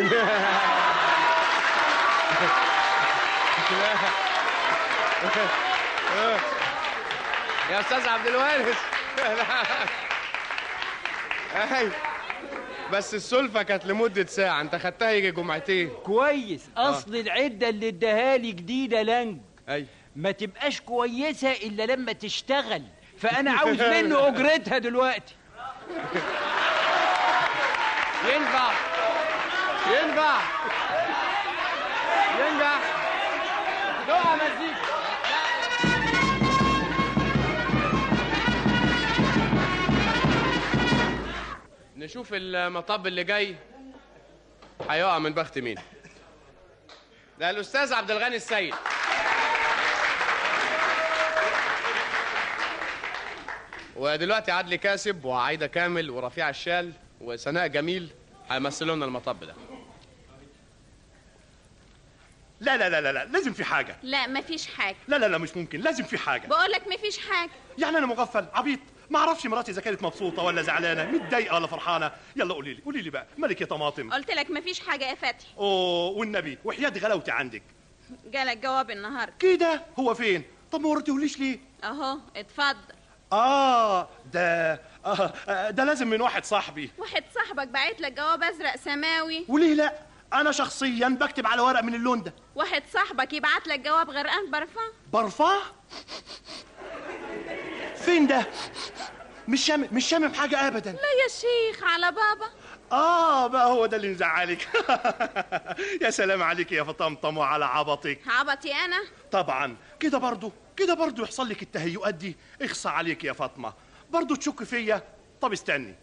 يا استاذ عبد الوارث اي بس السلفة كانت لمدة ساعة انت خدتها يجي جمعتين كويس اصل العده اللي اداها لي جديده لنج اي ما تبقاش كويسه الا لما تشتغل فانا عاوز منه اجرتها دلوقتي ينفع ينفع ينفع نوع مزيكا نشوف المطب اللي جاي هيقع من بخت مين ده الاستاذ عبد الغني السيد ودلوقتي عدلي كاسب وعايده كامل ورفيع الشال وسناء جميل هيمثلوا لنا المطب ده لا لا لا لا لا لازم في حاجه لا مفيش حاجة لا لا لا مش ممكن لازم في حاجه بقولك مفيش حاجة يعني انا مغفل عبيط ما اعرفش مراتي اذا كانت مبسوطه ولا زعلانه متضايقه ولا فرحانه يلا قولي لي قولي لي بقى مالك يا طماطم قلت لك مفيش حاجة يا فتحي اوه والنبي وحياه غلاوتي عندك جالك جواب النهاردة كده هو فين طب ما وريتهوليش ليه اهو اتفضل اه ده آه آه، ده لازم من واحد صاحبي واحد صاحبك بعت لك جواب ازرق سماوي وليه لا انا شخصيا بكتب على ورق من اللون ده واحد صاحبك يبعت لك جواب غرقان برفان برفاه فين ده مش شامم مش شامم حاجه ابدا لا يا شيخ على بابا اه بقى هو ده اللي مزعلك يا سلام عليك يا فطمطم وعلى عبطك عبطي انا طبعا كده برضو كده برضو يحصل لك التهيؤات دي اخصى عليك يا فاطمه برضو تشك فيا طب استني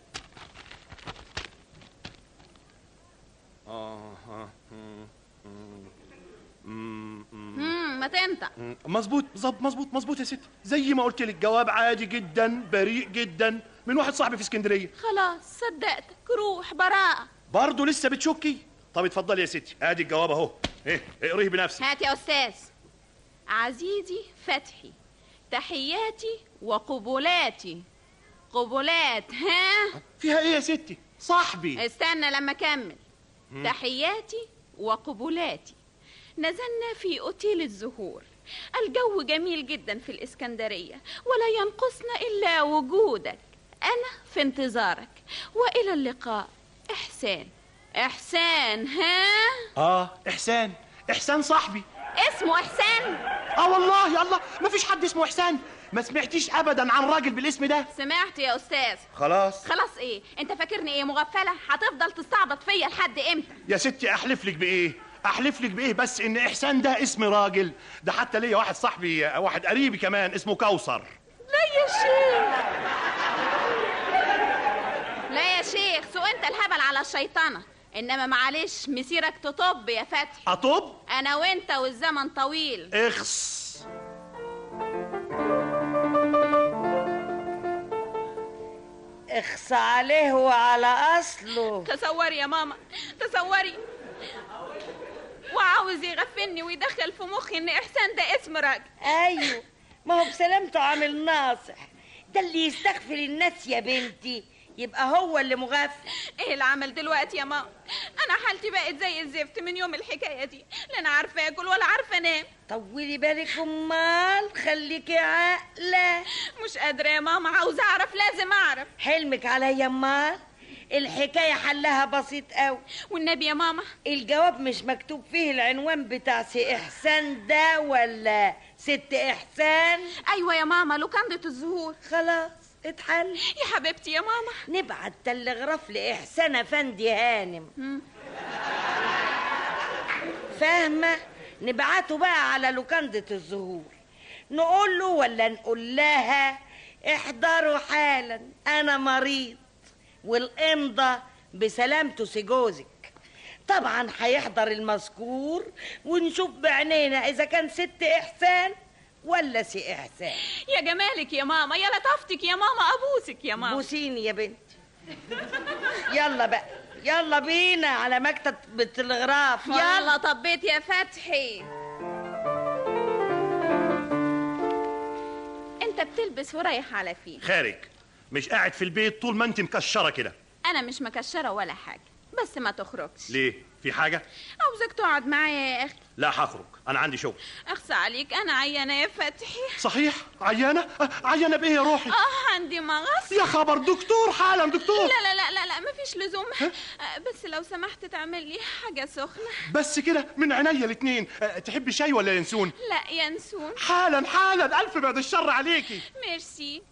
اه ها، مم، مم، مم، مم. امم ما تنطق مم. مظبوط مظبوط مظبوط مظبوط يا ستي زي ما قلت لك جواب عادي جدا بريء جدا من واحد صاحبي في اسكندريه خلاص صدقتك روح براءة برضه لسه بتشكي طب اتفضلي يا ستي ادي الجواب اهو ايه اقريه بنفسك هات يا استاذ عزيزي فتحي تحياتي وقبلاتي قبلات ها فيها ايه يا ستي صاحبي استنى لما اكمل مم. تحياتي وقبلاتي نزلنا في اوتيل الزهور الجو جميل جدا في الاسكندريه ولا ينقصنا الا وجودك انا في انتظارك والى اللقاء احسان احسان ها اه احسان احسان صاحبي اسمه احسان اه والله يا الله ما فيش حد اسمه احسان ما سمعتيش ابدا عن راجل بالاسم ده سمعت يا استاذ خلاص خلاص ايه انت فاكرني ايه مغفله هتفضل تستعبط فيا لحد امتى يا ستي احلف لك بايه احلف لك بايه بس ان احسان ده اسم راجل ده حتى ليا واحد صاحبي واحد قريبي كمان اسمه كوثر لا يا شيخ لا يا شيخ سوق انت الهبل على الشيطانه انما معلش مسيرك تطب يا فتحي اطب انا وانت والزمن طويل اخس اخصى عليه وعلى اصله تصوري يا ماما تصوري وعاوز يغفلني ويدخل في مخي ان احسان ده اسم راجل ايوه ما هو بسلامته عامل ناصح ده اللي يستغفر الناس يا بنتي يبقى هو اللي مغفل ايه العمل دلوقتي يا ماما انا حالتي بقت زي الزفت من يوم الحكايه دي لا انا عارفه اكل ولا عارفه انام طولي بالك امال خليكي عاقله مش قادره يا ماما عاوزه اعرف لازم اعرف حلمك عليا امال الحكايه حلها بسيط قوي والنبي يا ماما الجواب مش مكتوب فيه العنوان بتاع سي احسان ده ولا ست احسان ايوه يا ماما لوكانده الزهور خلاص اتحل يا حبيبتي يا ماما نبعت تلغراف لاحسان افندي هانم فاهمه نبعته بقى على لوكانده الزهور نقول له ولا نقول لها احضروا حالا انا مريض والامضه بسلامته سجوزك طبعا هيحضر المذكور ونشوف بعينينا اذا كان ست احسان ولا سي احسان يا جمالك يا ماما يا لطفتك يا ماما ابوسك يا ماما بوسيني يا بنتي يلا بقى يلا بينا على مكتب التلغراف يلا طبيت يا فتحي انت بتلبس ورايح على فين خارج مش قاعد في البيت طول ما انت مكشره كده انا مش مكشره ولا حاجه بس ما تخرجش ليه في حاجه عاوزك تقعد معايا يا اخي لا هخرج انا عندي شغل اخصى عليك انا عيانه يا فتحي صحيح عيانه أه، عيانه بايه يا روحي اه عندي مغص يا خبر دكتور حالا دكتور لا لا لا لا لا مفيش لزوم آه، بس لو سمحت تعمل لي حاجه سخنه بس كده من عينيا الاتنين أه، تحبي شاي ولا ينسون لا ينسون حالا حالا الف بعد الشر عليكي ميرسي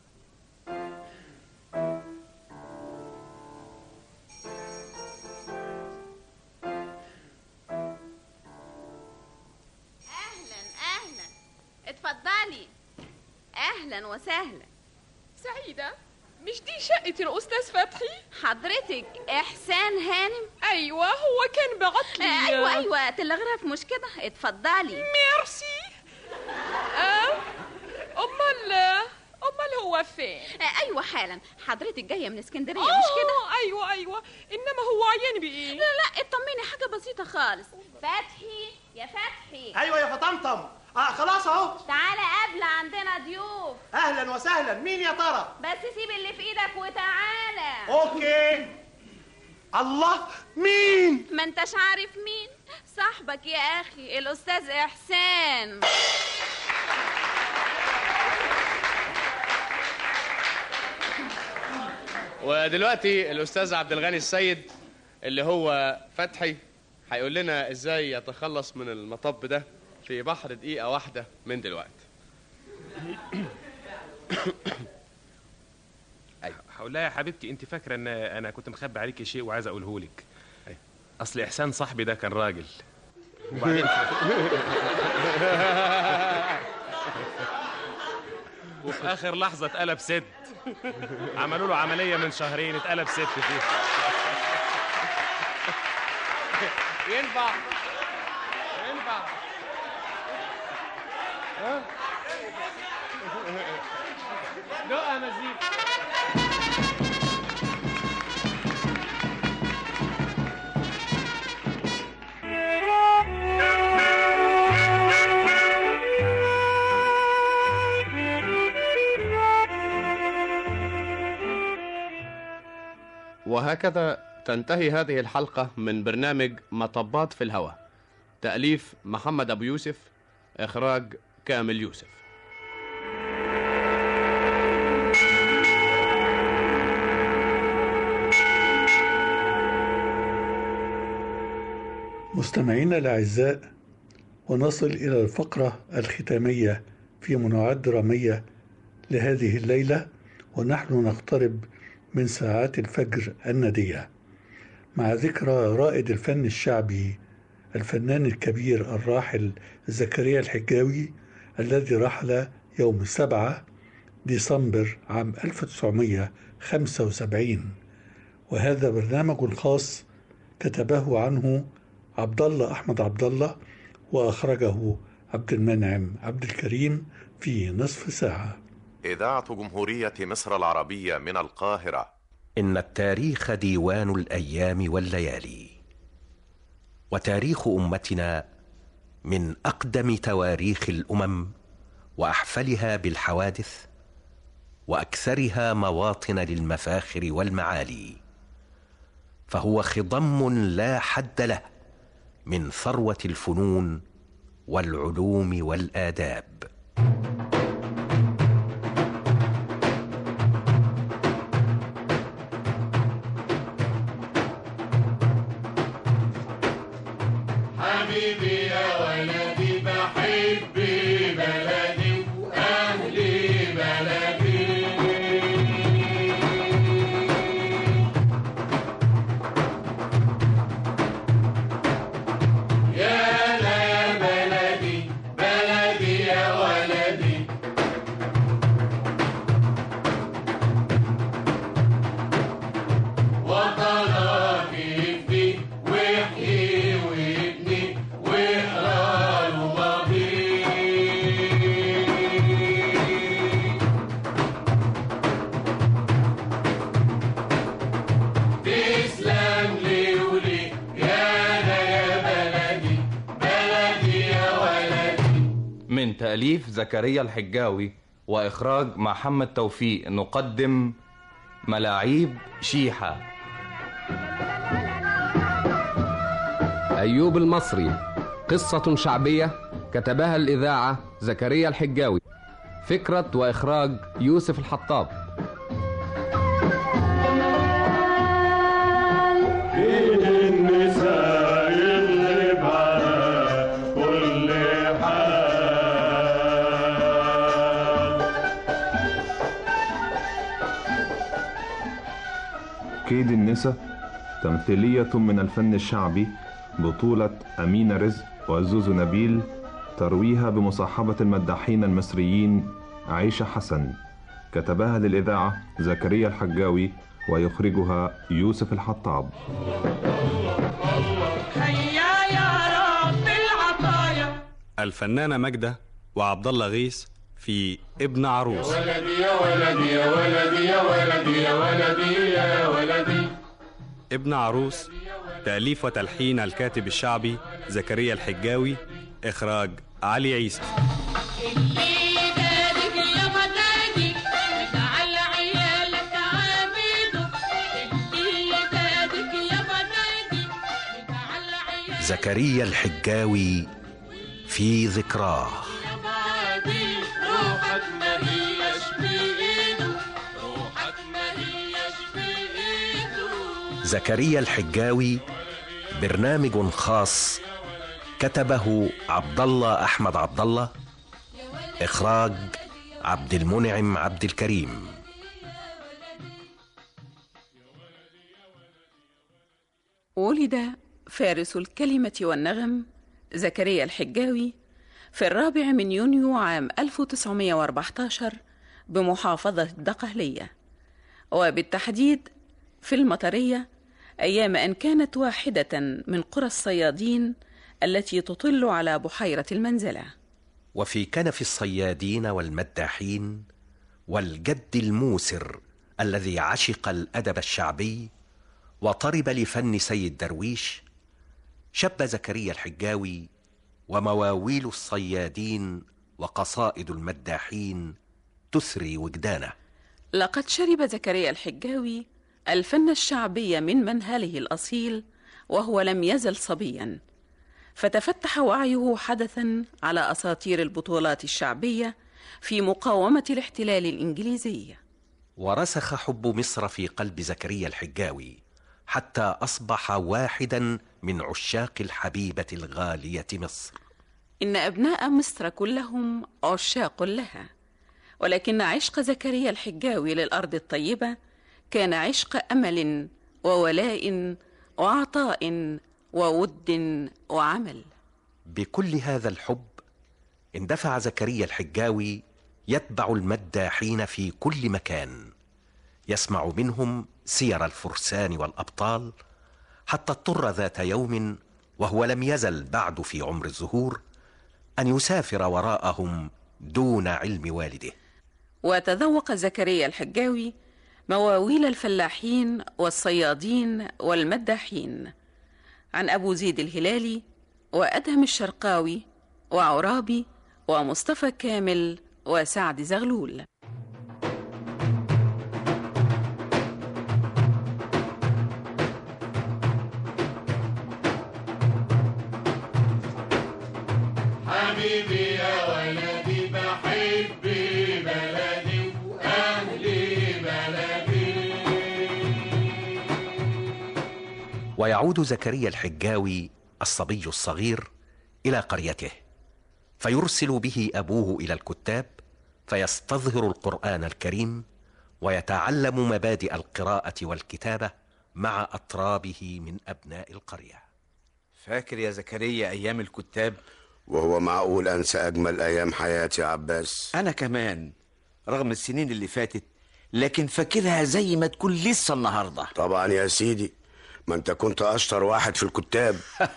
اهلا اهلا اتفضلي اهلا وسهلا سعيدة مش دي شقة الأستاذ فتحي؟ حضرتك إحسان هانم؟ أيوة هو كان بعت لي آه أيوة أيوة تلغراف مش كده اتفضلي ميرسي آه أمال أمال هو فين؟ آه أيوة حالا حضرتك جاية من اسكندرية آه مش كده؟ أيوة أيوة إنما هو عيان بإيه؟ لا لا اطمني حاجة بسيطة خالص فتحي يا فتحي ايوه يا فطمطم اه خلاص اهو تعالى قبل عندنا ضيوف اهلا وسهلا مين يا ترى بس سيب اللي في ايدك وتعالى اوكي الله مين ما انتش عارف مين صاحبك يا اخي الاستاذ احسان ودلوقتي الاستاذ عبد الغني السيد اللي هو فتحي هيقول لنا ازاي يتخلص من المطب ده في بحر دقيقه واحده من دلوقتي هقول لها يا حبيبتي انت فاكره ان انا كنت مخبي عليكي شيء وعايز اقوله لك اصل احسان صاحبي ده كان راجل وبعدين وفي اخر لحظه اتقلب ست عملوا له عمليه من شهرين اتقلب ست فيه ينفع ينفع ها دقها مزيكا وهكذا تنتهي هذه الحلقة من برنامج مطبات في الهواء تأليف محمد أبو يوسف إخراج كامل يوسف مستمعينا الأعزاء ونصل إلى الفقرة الختامية في منوعات درامية لهذه الليلة ونحن نقترب من ساعات الفجر الندية مع ذكرى رائد الفن الشعبي الفنان الكبير الراحل زكريا الحجاوي الذي رحل يوم سبعة ديسمبر عام 1975 وهذا برنامج خاص كتبه عنه عبد الله أحمد عبد الله وأخرجه عبد المنعم عبد الكريم في نصف ساعة إذاعة جمهورية مصر العربية من القاهرة إن التاريخ ديوان الأيام والليالي وتاريخ أمتنا من أقدم تواريخ الأمم وأحفلها بالحوادث وأكثرها مواطن للمفاخر والمعالي فهو خضم لا حد له من ثروة الفنون والعلوم والآداب حبيبي يا ولدي بحب بلدي وأهلي بلدي يا لا يا بلدي بلدي يا ولدي من تأليف زكريا الحجاوي وإخراج محمد توفيق نقدم ملاعيب شيحة أيوب المصري قصة شعبية كتبها الإذاعة زكريا الحجاوي فكرة وإخراج يوسف الحطاب ايد النساء يغلب على كل حال كيد النساء تمثيلية من الفن الشعبي بطولة أمينة رزق وزوزو نبيل ترويها بمصاحبة المداحين المصريين عيشة حسن كتبها للإذاعة زكريا الحجاوي ويخرجها يوسف الحطاب هيا يا رب العطايا الفنانة ماجدة وعبد الله غيث في ابن عروس ولدي يا ولدي يا ولدي يا ولدي يا ولدي يا ولدي ابن عروس تأليف وتلحين الكاتب الشعبي زكريا الحجاوي إخراج علي عيسى بلادك يا مدادي اجعل عيالك عبيدك بلادك يا مدادي اجعل عيالك زكريا الحجاوي في ذكراه عبادي روحك ما هيش بإيده روحك ما هيش بإيده زكريا الحجاوي برنامج خاص كتبه عبد الله احمد عبد الله اخراج عبد المنعم عبد الكريم ولد فارس الكلمة والنغم زكريا الحجاوي في الرابع من يونيو عام 1914 بمحافظة الدقهلية وبالتحديد في المطرية أيام أن كانت واحدة من قرى الصيادين التي تطل على بحيرة المنزلة وفي كنف الصيادين والمداحين والجد الموسر الذي عشق الادب الشعبي وطرب لفن سيد درويش شب زكريا الحجاوي ومواويل الصيادين وقصائد المداحين تثري وجدانه لقد شرب زكريا الحجاوي الفن الشعبي من منهله الأصيل وهو لم يزل صبيا فتفتح وعيه حدثا على أساطير البطولات الشعبية في مقاومة الاحتلال الإنجليزي ورسخ حب مصر في قلب زكريا الحجاوي حتى اصبح واحدا من عشاق الحبيبه الغاليه مصر إن أبناء مصر كلهم عشاق لها ولكن عشق زكريا الحجاوي للأرض الطيبة كان عشق أمل وولاء وعطاء وود وعمل بكل هذا الحب اندفع زكريا الحجاوي يتبع المداحين في كل مكان يسمع منهم سير الفرسان والابطال حتى اضطر ذات يوم وهو لم يزل بعد في عمر الزهور ان يسافر وراءهم دون علم والده وتذوق زكريا الحجاوي مواويل الفلاحين والصيادين والمداحين عن أبو زيد الهلالي وأدهم الشرقاوي وعرابي ومصطفى كامل وسعد زغلول حبيبي يا ولدي بحب بلدي وأهلي بلدي ويعود زكريا الحجاوي الصبي الصغير الى قريته فيرسل به ابوه الى الكتاب فيستظهر القران الكريم ويتعلم مبادئ القراءه والكتابه مع اطرابه من ابناء القريه فاكر يا زكريا ايام الكتاب وهو معقول انسى اجمل ايام حياتي يا عباس انا كمان رغم السنين اللي فاتت لكن فاكرها زي ما تكون لسه النهارده طبعا يا سيدي ما انت كنت اشطر واحد في الكتاب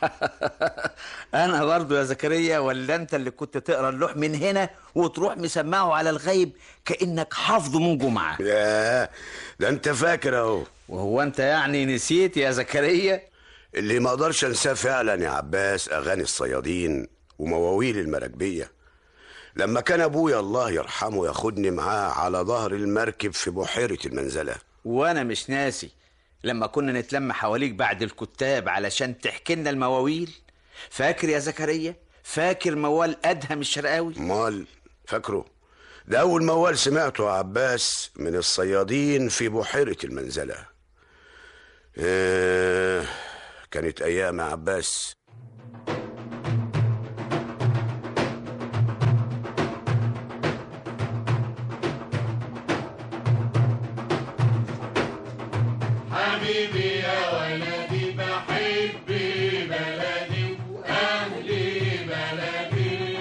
انا برضو يا زكريا ولا انت اللي كنت تقرا اللوح من هنا وتروح مسمعه على الغيب كانك حافظه من جمعه يا ده انت فاكر اهو وهو انت يعني نسيت يا زكريا اللي ما اقدرش انساه فعلا يا عباس اغاني الصيادين ومواويل المراكبيه لما كان ابويا الله يرحمه ياخدني معاه على ظهر المركب في بحيرة المنزلة وانا مش ناسي لما كنا نتلم حواليك بعد الكتاب علشان تحكي لنا المواويل فاكر يا زكريا فاكر موال ادهم الشرقاوي مال فاكره ده اول موال سمعته يا عباس من الصيادين في بحيرة المنزلة آه كانت ايام يا عباس حبيبي يا ولدي بحب بلدي وأهلي بلدي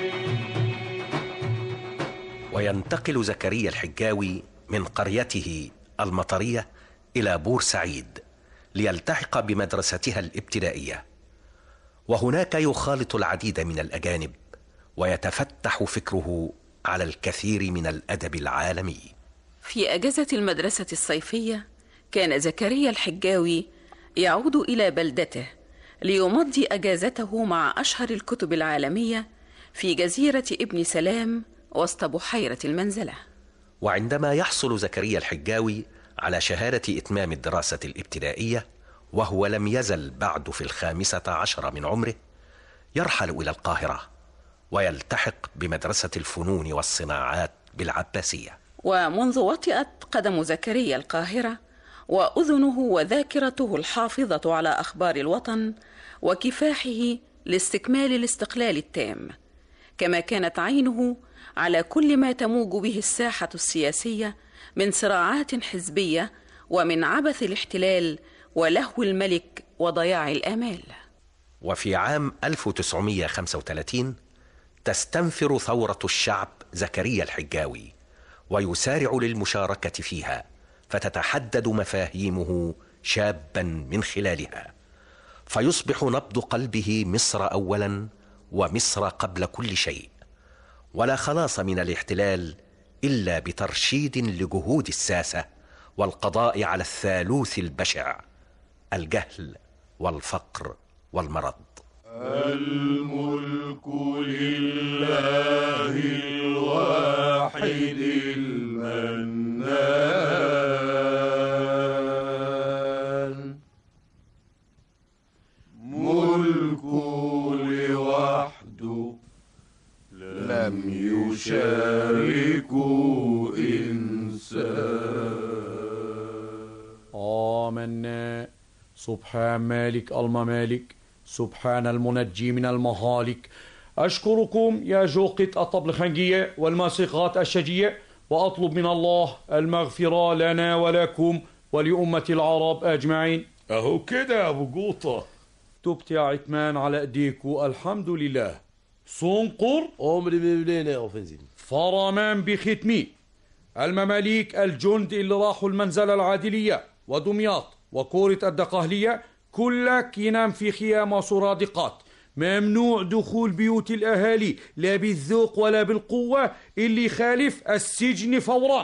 وينتقل زكريا الحجاوي من قريته المطريه الى بورسعيد ليلتحق بمدرستها الابتدائيه وهناك يخالط العديد من الاجانب ويتفتح فكره على الكثير من الادب العالمي في أجازة المدرسة الصيفية كان زكريا الحجاوي يعود إلى بلدته ليمضي أجازته مع أشهر الكتب العالمية في جزيرة ابن سلام وسط بحيرة المنزلة وعندما يحصل زكريا الحجاوي على شهاده اتمام الدراسه الابتدائيه وهو لم يزل بعد في الخامسه عشر من عمره يرحل الى القاهره ويلتحق بمدرسه الفنون والصناعات بالعباسيه ومنذ وطئت قدم زكريا القاهرة وأذنه وذاكرته الحافظة على أخبار الوطن وكفاحه لاستكمال الاستقلال التام كما كانت عينه على كل ما تموج به الساحة السياسية من صراعات حزبية ومن عبث الاحتلال ولهو الملك وضياع الآمال وفي عام 1935 تستنفر ثورة الشعب زكريا الحجاوي ويسارع للمشاركة فيها فتتحدد مفاهيمه شابا من خلالها فيصبح نبض قلبه مصر أولا ومصر قبل كل شيء ولا خلاص من الاحتلال إلا بترشيد لجهود الساسة والقضاء على الثالوث البشع الجهل والفقر والمرض الملك لله الواحد المنان ملك لوحده لم يشارك إنسان آمنا سبحان مالك الممالك سبحان المنجي من المهالك أشكركم يا جوقة الطبل الخنجية والموسيقات الشجية وأطلب من الله المغفرة لنا ولكم ولأمة العرب أجمعين أهو كده يا أبو جوطة تبت يا عتمان على أيديكو الحمد لله صنقر عمري ببلينا يا فنزين فرمان بختمي المماليك الجند اللي راحوا المنزلة العادلية ودمياط وكورة الدقهلية كلك ينام في خيام وسرادقات ممنوع دخول بيوت الأهالي لا بالذوق ولا بالقوة اللي يخالف السجن فورا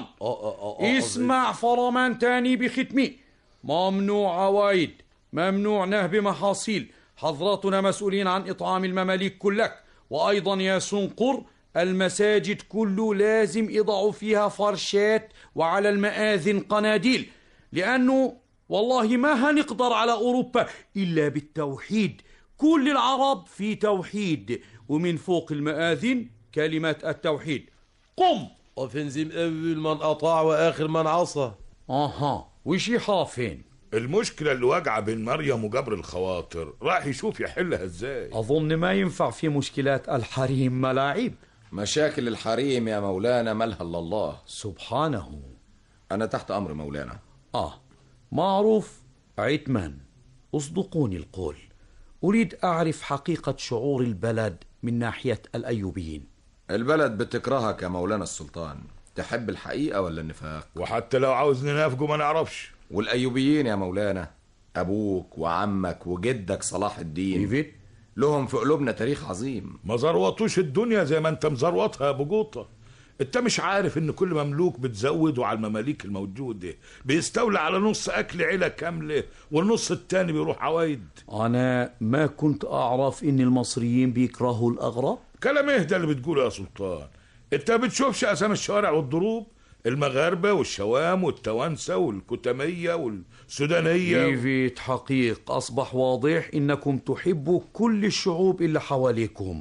اسمع فرمان تاني بختمي ممنوع عوايد ممنوع نهب محاصيل حضراتنا مسؤولين عن إطعام المماليك كلك وأيضا يا سنقر المساجد كله لازم يضعوا فيها فرشات وعلى المآذن قناديل لأنه والله ما هنقدر على أوروبا إلا بالتوحيد كل العرب في توحيد ومن فوق المآذن كلمة التوحيد قم وفنزم أول من أطاع وآخر من عصى أها وشي حافين المشكلة اللي واجعة بين مريم وجبر الخواطر راح يشوف يحلها ازاي أظن ما ينفع في مشكلات الحريم ملاعب مشاكل الحريم يا مولانا مالها الا الله سبحانه انا تحت امر مولانا آه معروف عتمان اصدقوني القول أريد أعرف حقيقة شعور البلد من ناحية الأيوبيين البلد بتكرهك يا مولانا السلطان تحب الحقيقة ولا النفاق وحتى لو عاوز ننافقه ما نعرفش والأيوبيين يا مولانا أبوك وعمك وجدك صلاح الدين إيفيت لهم في قلوبنا تاريخ عظيم ما زروطوش الدنيا زي ما انت مزروطها يا ابو جوطه انت مش عارف ان كل مملوك بتزوده على المماليك الموجوده بيستولى على نص اكل عيله كامله والنص التاني بيروح عوايد أنا ما كنت أعرف إن المصريين بيكرهوا الأغراب كلام اهدى اللي بتقوله يا سلطان انت بتشوفش اسامي الشوارع والضروب المغاربة والشوام والتوانسة والكتمية والسودانية ديفيد حقيق أصبح واضح إنكم تحبوا كل الشعوب اللي حواليكم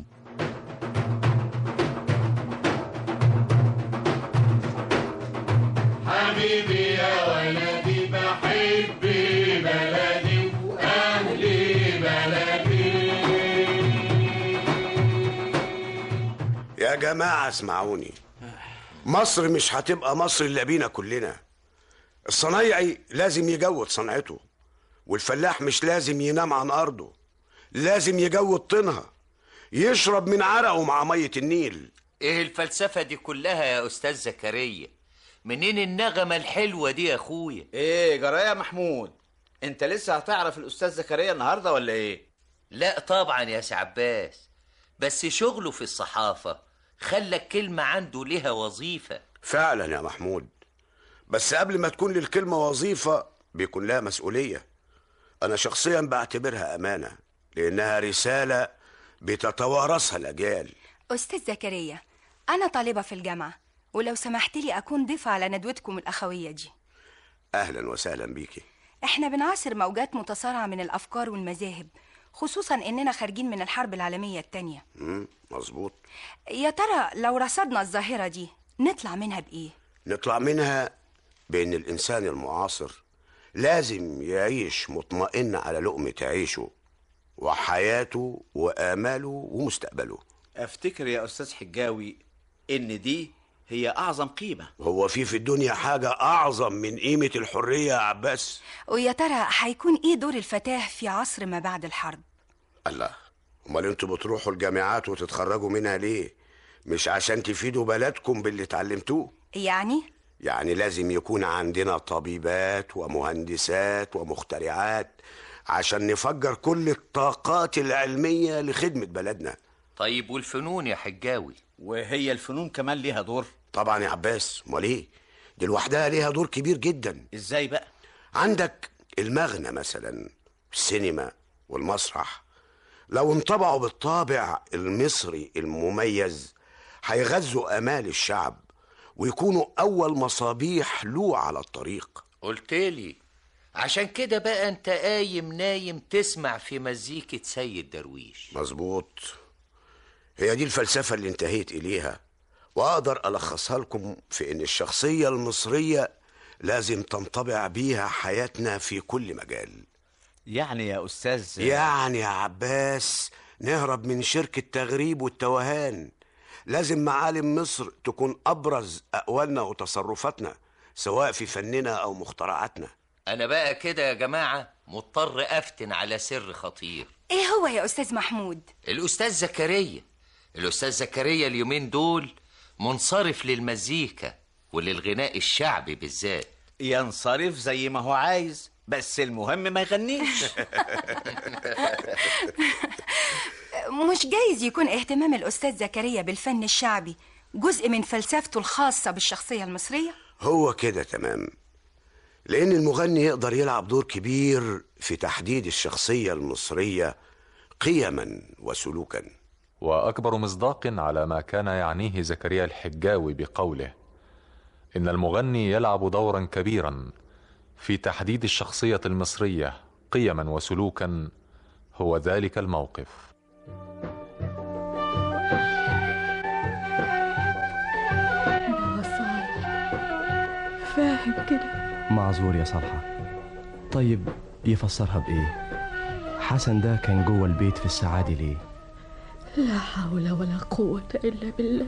حبيبي يا ولدي بحب بلدي وأهلي بلدي يا جماعة اسمعوني مصر مش هتبقى مصر إلا بينا كلنا الصنايعي لازم يجود صنعته والفلاح مش لازم ينام عن أرضه لازم يجود طينها يشرب من عرقه مع مية النيل ايه الفلسفة دي كلها يا أستاذ زكريا منين النغمة الحلوة دي يا أخويا ايه جرايه يا محمود انت لسه هتعرف الاستاذ زكريا النهارده ولا ايه لا طبعا يا سي عباس بس شغله في الصحافة خلى الكلمة عنده لها وظيفة فعلا يا محمود بس قبل ما تكون للكلمة وظيفة بيكون لها مسؤولية أنا شخصيا بعتبرها أمانة لأنها رسالة بتتوارثها الأجيال أستاذ زكريا أنا طالبة في الجامعة ولو سمحت لي أكون ضيفة على ندوتكم الأخوية دي أهلا وسهلا بيكي إحنا بنعاصر موجات متصارعة من الأفكار والمذاهب خصوصا إننا خارجين من الحرب العالمية التانية مم، مظبوط يا ترى لو رصدنا الظاهرة دي نطلع منها بإيه؟ نطلع منها بأن الإنسان المعاصر لازم يعيش مطمئن على لقمة عيشه وحياته وآماله ومستقبله افتكر يا استاذ حجاوي ان دي هي اعظم قيمه هو في في الدنيا حاجة أعظم من قيمة الحرية يا عباس ويا ترى هيكون إيه دور الفتاة في عصر ما بعد الحرب؟ الله امال انتوا بتروحوا الجامعات وتتخرجوا منها ليه مش عشان تفيدوا بلدكم باللي اتعلمتوه يعني يعني لازم يكون عندنا طبيبات ومهندسات ومخترعات عشان نفجر كل الطاقات العلمية لخدمة بلدنا طيب والفنون يا حجاوي وهي الفنون كمان ليها دور طبعا يا عباس امال ايه دي لوحدها ليها دور كبير جدا ازاي بقى عندك المغنى مثلا السينما والمسرح لو انطبعوا بالطابع المصري المميز هيغذوا امال الشعب ويكونوا اول مصابيح له على الطريق قلتلي عشان كده بقى انت قايم نايم تسمع في مزيكة سيد درويش مظبوط هي دي الفلسفة اللي انتهيت إليها وأقدر ألخصها لكم في إن الشخصية المصرية لازم تنطبع بيها حياتنا في كل مجال يعني يا استاذ يعني يا عباس نهرب من شرك التغريب والتوهان لازم معالم مصر تكون أبرز أقوالنا وتصرفاتنا سواء في فننا أو مخترعاتنا انا بقى كده يا جماعة مضطر افتن على سر خطير إيه هو يا أستاذ محمود؟ الاستاذ زكريا الاستاذ زكريا اليومين دول منصرف للمزيكا وللغناء الشعبي بالذات ينصرف زي ما هو عايز بس المهم ما يغنيش مش جايز يكون اهتمام الأستاذ زكريا بالفن الشعبي جزء من فلسفته الخاصة بالشخصية المصرية؟ هو كده تمام لأن المغني يقدر يلعب دور كبير في تحديد الشخصية المصرية قيما وسلوكا واكبر مصداق على ما كان يعنيه زكريا الحجاوي بقوله ان المغني يلعب دورا كبيرا في تحديد الشخصيه المصريه قيما وسلوكا هو ذلك الموقف فاهم كده معذور يا صالحة طيب يفسرها بإيه حسن ده كان جوه البيت في السعادة ليه لا حول ولا قوة إلا بالله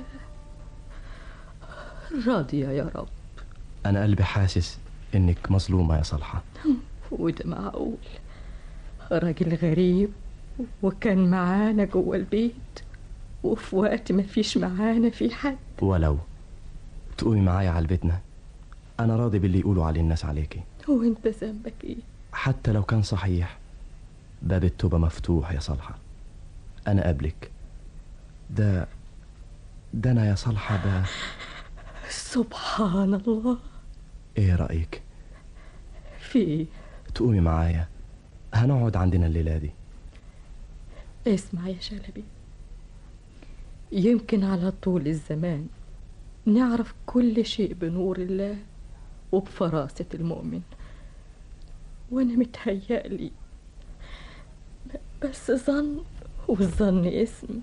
راضية يا رب أنا قلبي حاسس إنك مظلومة يا صالحة وده معقول راجل غريب وكان معانا جوه البيت وفي وقت ما فيش معانا في حد ولو تقومي معايا على بيتنا أنا راضي باللي يقولوا عليه الناس عليكي وانت ذنبك ايه حتى لو كان صحيح باب التوبة مفتوح يا صالحة أنا قبلك ده ده أنا يا صالحة ده سبحان الله إيه رأيك في ايه تقومي معايا هنقعد عندنا الليلة دي اسمع يا شلبي يمكن على طول الزمان نعرف كل شيء بنور الله وبفراسة المؤمن وأنا متهيألي بس ظن والظن اسم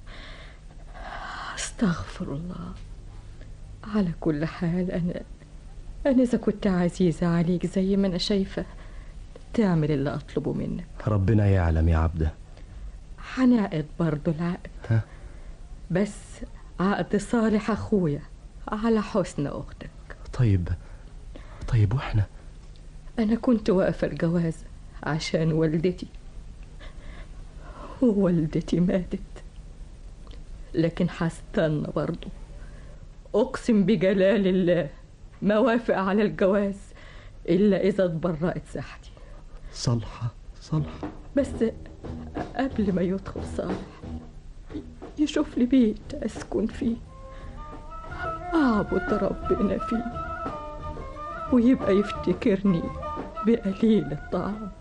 استغفر الله على كل حال أنا أنا إذا كنت عزيزة عليك زي ما أنا شايفة تعمل اللي أطلبه منك ربنا يعلم يا عبده هنعقد برضو العقد ها؟ بس عقد صالح أخويا على حسن أختك طيب طيب واحنا أنا كنت واقفة الجواز عشان والدتي ووالدتي ماتت لكن هستنى برضو أقسم بجلال الله ما وافق على الجواز إلا إذا اتبرأت ساحتي صالحة صالحة بس قبل ما يدخل صالح يشوف لي بيت أسكن فيه أعبد ربنا فيه ويبقى يفتكرني بقليل الطعام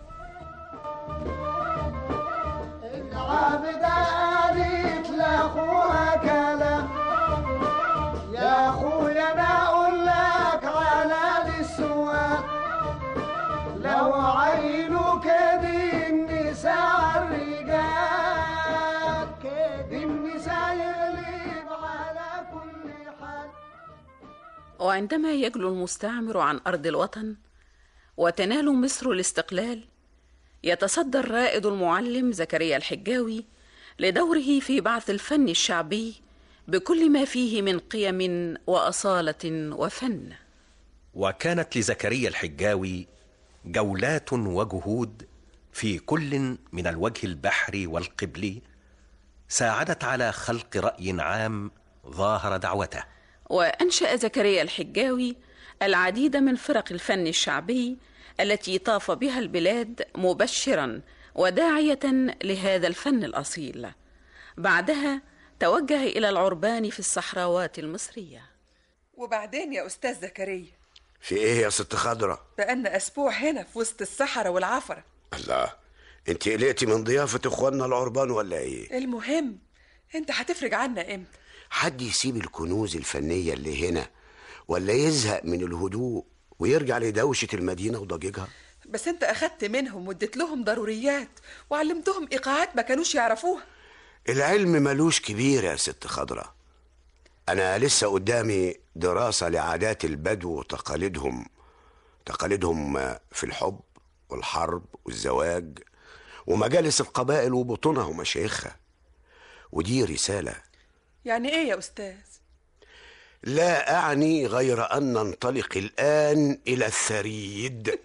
العابدة قالت لاخوها كلام يا اخويا انا اقول لك على السؤال لو عينوا كده النساء الرجال كده النساء يغلب على كل حال وعندما يجلو المستعمر عن أرض الوطن وتنال مصر الاستقلال يتصدى الرائد المعلم زكريا الحجاوي لدوره في بعث الفن الشعبي بكل ما فيه من قيم وأصالة وفن وكانت لزكريا الحجاوي جولات وجهود في كل من الوجه البحري والقبلي ساعدت على خلق راي عام ظاهر دعوته وأنشأ زكريا الحجاوي العديد من فرق الفن الشعبي التي طاف بها البلاد مبشرا وداعية لهذا الفن الأصيل بعدها توجه إلى العربان في الصحراوات المصرية وبعدين يا أستاذ زكريا في ايه يا ست خضرة بقالنا أسبوع هنا في وسط الصحراء والعفرة الله انت قلقتي من ضيافة اخواننا العربان ولا ايه المهم أنت هتفرج عنا إمتى حد يسيب الكنوز الفنية اللي هنا ولا يزهق من الهدوء ويرجع لدوشة المدينة وضجيجها بس أنت أخدت منهم واديت لهم ضروريات وعلمتهم إيقاعات ما كانوش يعرفوها العلم ملوش كبير يا ست خضرة أنا لسه قدامي دراسة لعادات البدو وتقاليدهم تقاليدهم في الحب والحرب والزواج ومجالس القبائل وبطونها ومشايخها ودي رسالة يعني إيه يا أستاذ لا أعني غير أن ننطلق الآن إلى الثريد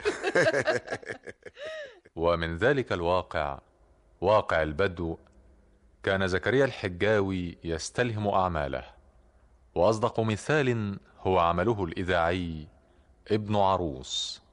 ومن ذلك الواقع واقع البدو كان زكريا الحجاوي يستلهم اعماله واصدق مثال هو عمله الاذاعي ابن عروس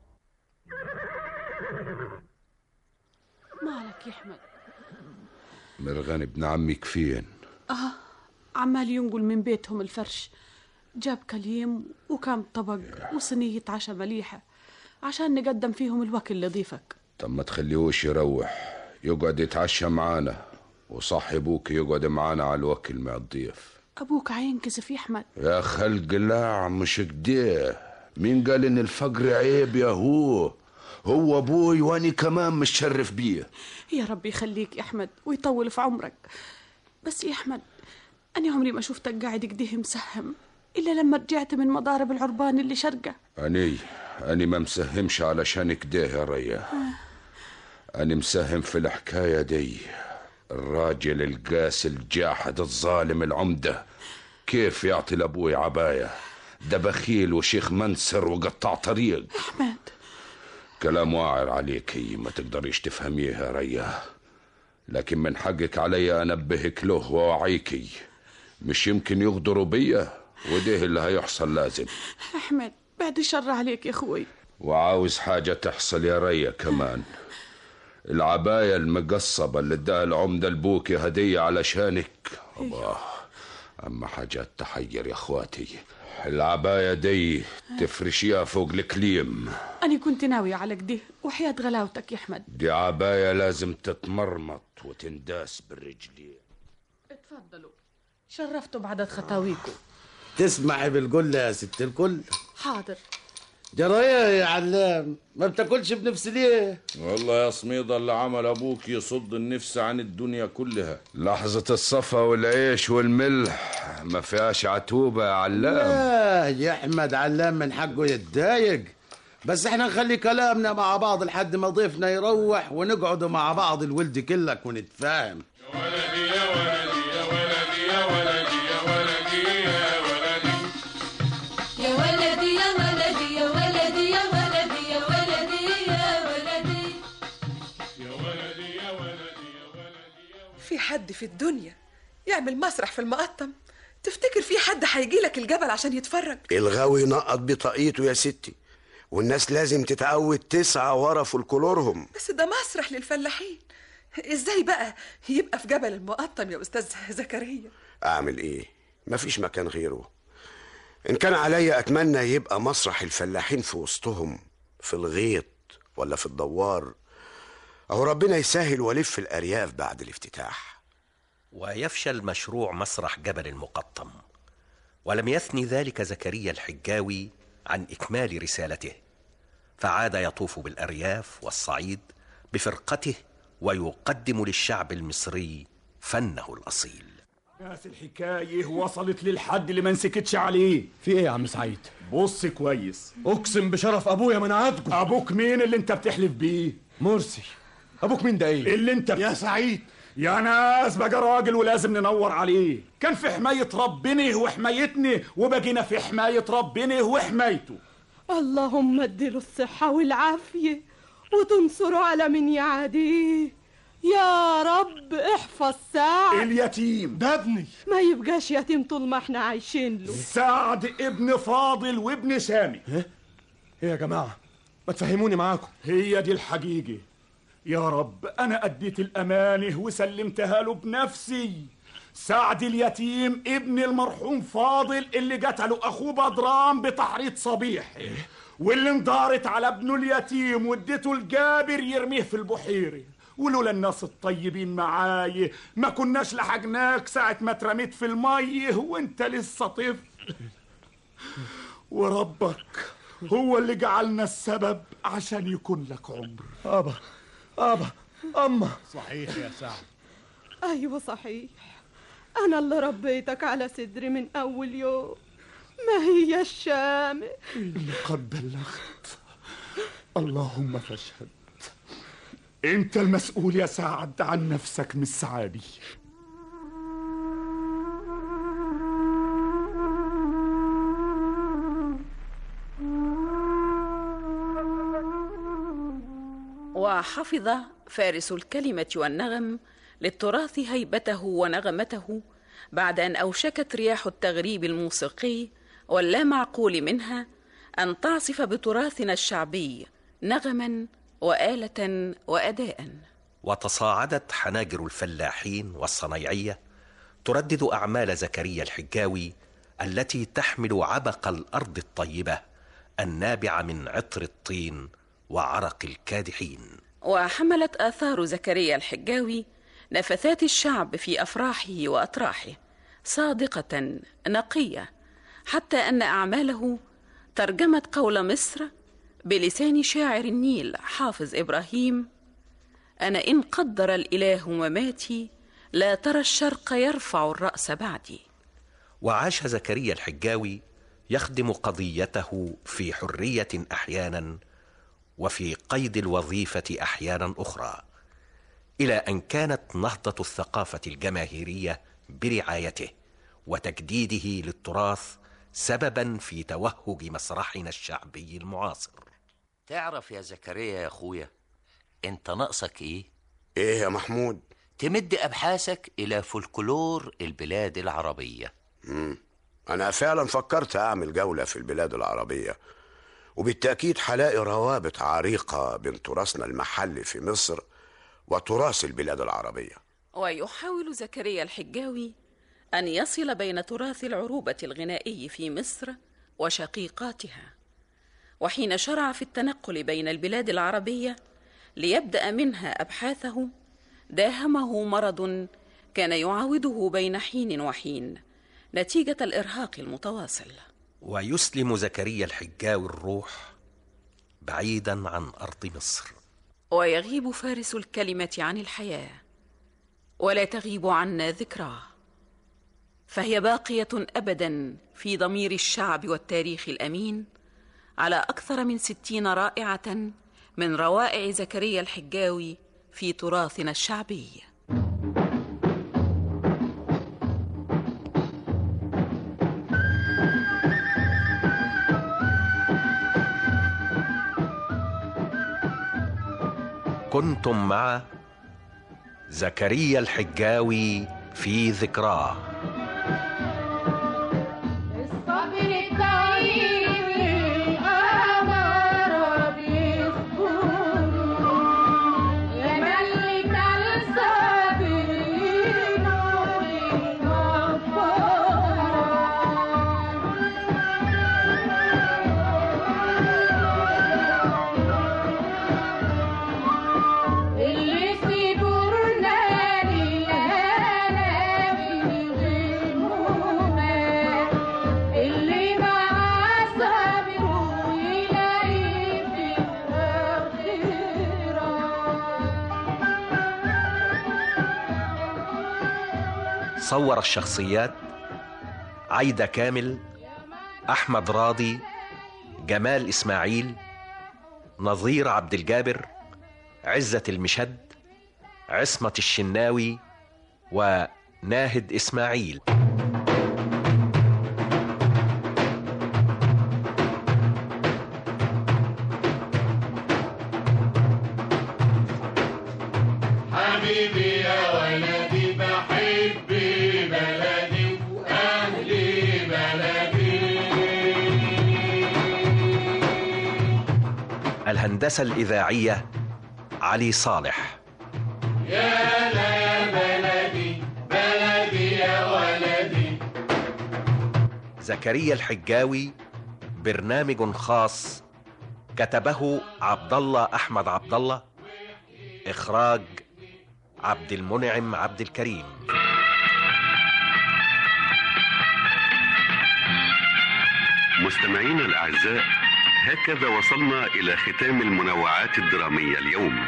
مالك يا احمد مرغان ابن عمك فين اه عمال ينقل من بيتهم الفرش جاب كليم وكام طبق وصينية عشاء مليحة عشان نقدم فيهم الوكل لضيفك طب ما تخليهوش يروح يقعد يتعشى معانا وصاحب ابوك يقعد معانا على الوكل مع الضيف أبوك هينكسف يا أحمد يا خلق الله مش كده مين قال ان الفقر عيب يا هو هو ابوي واني كمان متشرف بيه يا رب يخليك يا أحمد ويطول في عمرك بس يا أحمد أنا عمري ما شفتك قاعد كده مسهم إلا لما رجعت من مضارب العربان اللي شرقة اني اني ما مسهمش علشان كده يا ريا اني مساهم في الحكاية دي الراجل القاسي الجاحد الظالم العمدة كيف يعطي لابوي عباية ده بخيل وشيخ منسر وقطع طريق أحمد كلام واعر عليكي ما تقدريش تفهميه يا ريا لكن من حقك علي انبهك له واوعيكي مش يمكن يغدروا بيا وده اللي هيحصل لازم أحمد بعد الشر عليك يا أخوي وعاوز حاجة تحصل يا ريا كمان العباية المقصبة اللي اداها العمدة لبوكي هدية علشانك الله أما حاجات تحير يا اخواتي العباية دي تفرشيها فوق الكليم أنا كنت ناوية على كده وحياة غلاوتك يا أحمد دي عباية لازم تتمرمط وتنداس بالرجلين اتفضلوا شرفتوا بعدد خطاويكم تسمعي بالقلة يا ست الكل حاضر جرايه يا علام ما بتاكلش بنفس ليه والله يا سميضة اللي عمل أبوك يصد النفس عن الدنيا كلها لحظة الصفا والعيش والملح ما فيهاش عتوبة يا علام لا يا احمد علام من حقه يتضايق بس احنا نخلي كلامنا مع بعض لحد ما ضيفنا يروح ونقعد مع بعض الولد كلك ونتفاهم يا ولدي يا ولدي يا ولدي يا ولدي يا ولدي يا ولدي في حد في الدنيا يعمل مسرح في المقطم تفتكر في حد هيجي لك الجبل عشان يتفرج الغاوي نقط بطاقيته يا ستي والناس لازم تتعود تسعى ورا فولكلورهم بس ده مسرح للفلاحين ازاي بقى يبقى في جبل المقطم يا استاذ زكريا اعمل ايه مفيش مكان غيره ان كان عليا اتمنى يبقى مسرح الفلاحين في وسطهم في الغيط ولا في الدوار اهو ربنا يسهل والف في الارياف بعد الافتتاح ويفشل مشروع مسرح جبل المقطم ولم يثني ذلك زكريا الحجاوي عن اكمال رسالته فعاد يطوف بالارياف والصعيد بفرقته ويقدم للشعب المصري فنه الاصيل ناس الحكاية وصلت للحد اللي ما نسكتش عليه في ايه يا عم سعيد بص كويس اقسم بشرف ابويا من عاتقه ابوك مين اللي انت بتحلف بيه مرسي ابوك مين ده ايه اللي انت يا سعيد يا ناس بقى راجل ولازم ننور عليه كان في حماية ربنا وحمايتنا وبقينا في حماية ربنا وحمايته اللهم اديله الصحة والعافية وتنصره على من يعاديه يا رب احفظ سعد اليتيم ده ابني ما يبقاش يتيم طول ما احنا عايشين له سعد ابن فاضل وابن سامي ايه يا جماعة ما تفهموني معاكم هي دي الحقيقة يا رب أنا أديت الأمانة وسلمتها له بنفسي سعد اليتيم ابن المرحوم فاضل اللي قتله أخوه بدران بتحريض صبيح واللي انضارت على ابنه اليتيم واديته الجابر يرميه في البحيرة ولولا الناس الطيبين معاي ما كناش لحقناك ساعة ما اترميت في المية وانت لسه طفل وربك هو اللي جعلنا السبب عشان يكون لك عمر ابا ابا اما صحيح يا سعد ايوه صحيح انا اللي ربيتك على صدري من اول يوم ما هي الشامة اللي قد بلغت اللهم فاشهد انت المسؤول يا سعد عن نفسك من السعادي وحفظ فارس الكلمة والنغم للتراث هيبته ونغمته بعد أن أوشكت رياح التغريب الموسيقي واللامعقول منها أن تعصف بتراثنا الشعبي نغما وآلة وأداء وتصاعدت حناجر الفلاحين والصنايعيه تردد اعمال زكريا الحجاوي التي تحمل عبق الارض الطيبه النابع من عطر الطين وعرق الكادحين وحملت آثار زكريا الحجاوي نفثات الشعب في أفراحه وأطراحه صادقة نقية حتى أن أعماله ترجمت قول مصر بلسان شاعر النيل حافظ إبراهيم أنا إن قدر الإله مماتي لا ترى الشرق يرفع الرأس بعدي وعاش زكريا الحجاوي يخدم قضيته في حريه احيانا وفي قيد الوظيفه احيانا اخرى الى ان كانت نهضه الثقافه الجماهيريه برعايته وتجديده للتراث سببا في توهج مسرحنا الشعبي المعاصر تعرف يا زكريا يا اخويا انت ناقصك ايه ايه يا محمود تمد ابحاثك الى فولكلور البلاد العربيه مم. انا فعلا فكرت اعمل جولة في البلاد العربية وبالتأكيد هلاقي روابط عريقة بين تراثنا المحلي في مصر وتراث البلاد العربية ويحاول زكريا الحجاوي أن يصل بين تراث العروبة الغنائي في مصر وشقيقاتها وحين شرع في التنقل بين البلاد العربية ليبدأ منها أبحاثه داهمه مرض كان يعاوده بين حين وحين نتيجة الإرهاق المتواصل ويسلم زكريا الحجاوي الروح بعيدا عن أرض مصر ويغيب فارس الكلمة عن الحياة ولا تغيب عنا ذكراه فهي باقية أبدا في ضمير الشعب والتاريخ الأمين على أكثر من ستين رائعة من روائع زكريا الحجاوي في تراثنا الشعبي كنتم مع زكريا الحجاوي في ذكراه الصبر الطويل القمر بيذكره يا ملك الصابرين اللي صبرنا للهنا من غير منى اللي مع صبره يلاقي في الآخرة صور الشخصيات عايدة كامل أحمد راضي جمال إسماعيل نظير عبد الجابر عزة المشد عصمة الشناوي وناهد إسماعيل حبيبي يا ولدي بحب بلدي وأهلي بلدي الهندسة الإذاعية علي صالح يا لا يا بلدي بلدي يا ولدي زكريا الحجاوي برنامج خاص كتبه عبد الله احمد عبد الله اخراج عبد المنعم عبد الكريم مستمعينا الأعزاء هكذا وصلنا إلى ختام المنوعات الدرامية اليوم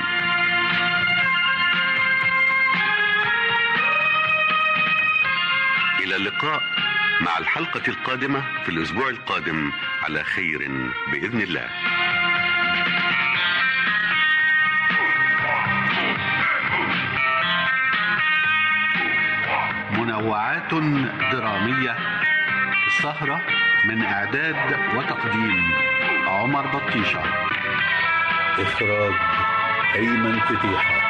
إلى اللقاء مع الحلقة القادمة في الأسبوع القادم على خير بإذن الله منوعات درامية السهرة من إعداد وتقديم عمر بطيشة إخراج أيمن فتيحة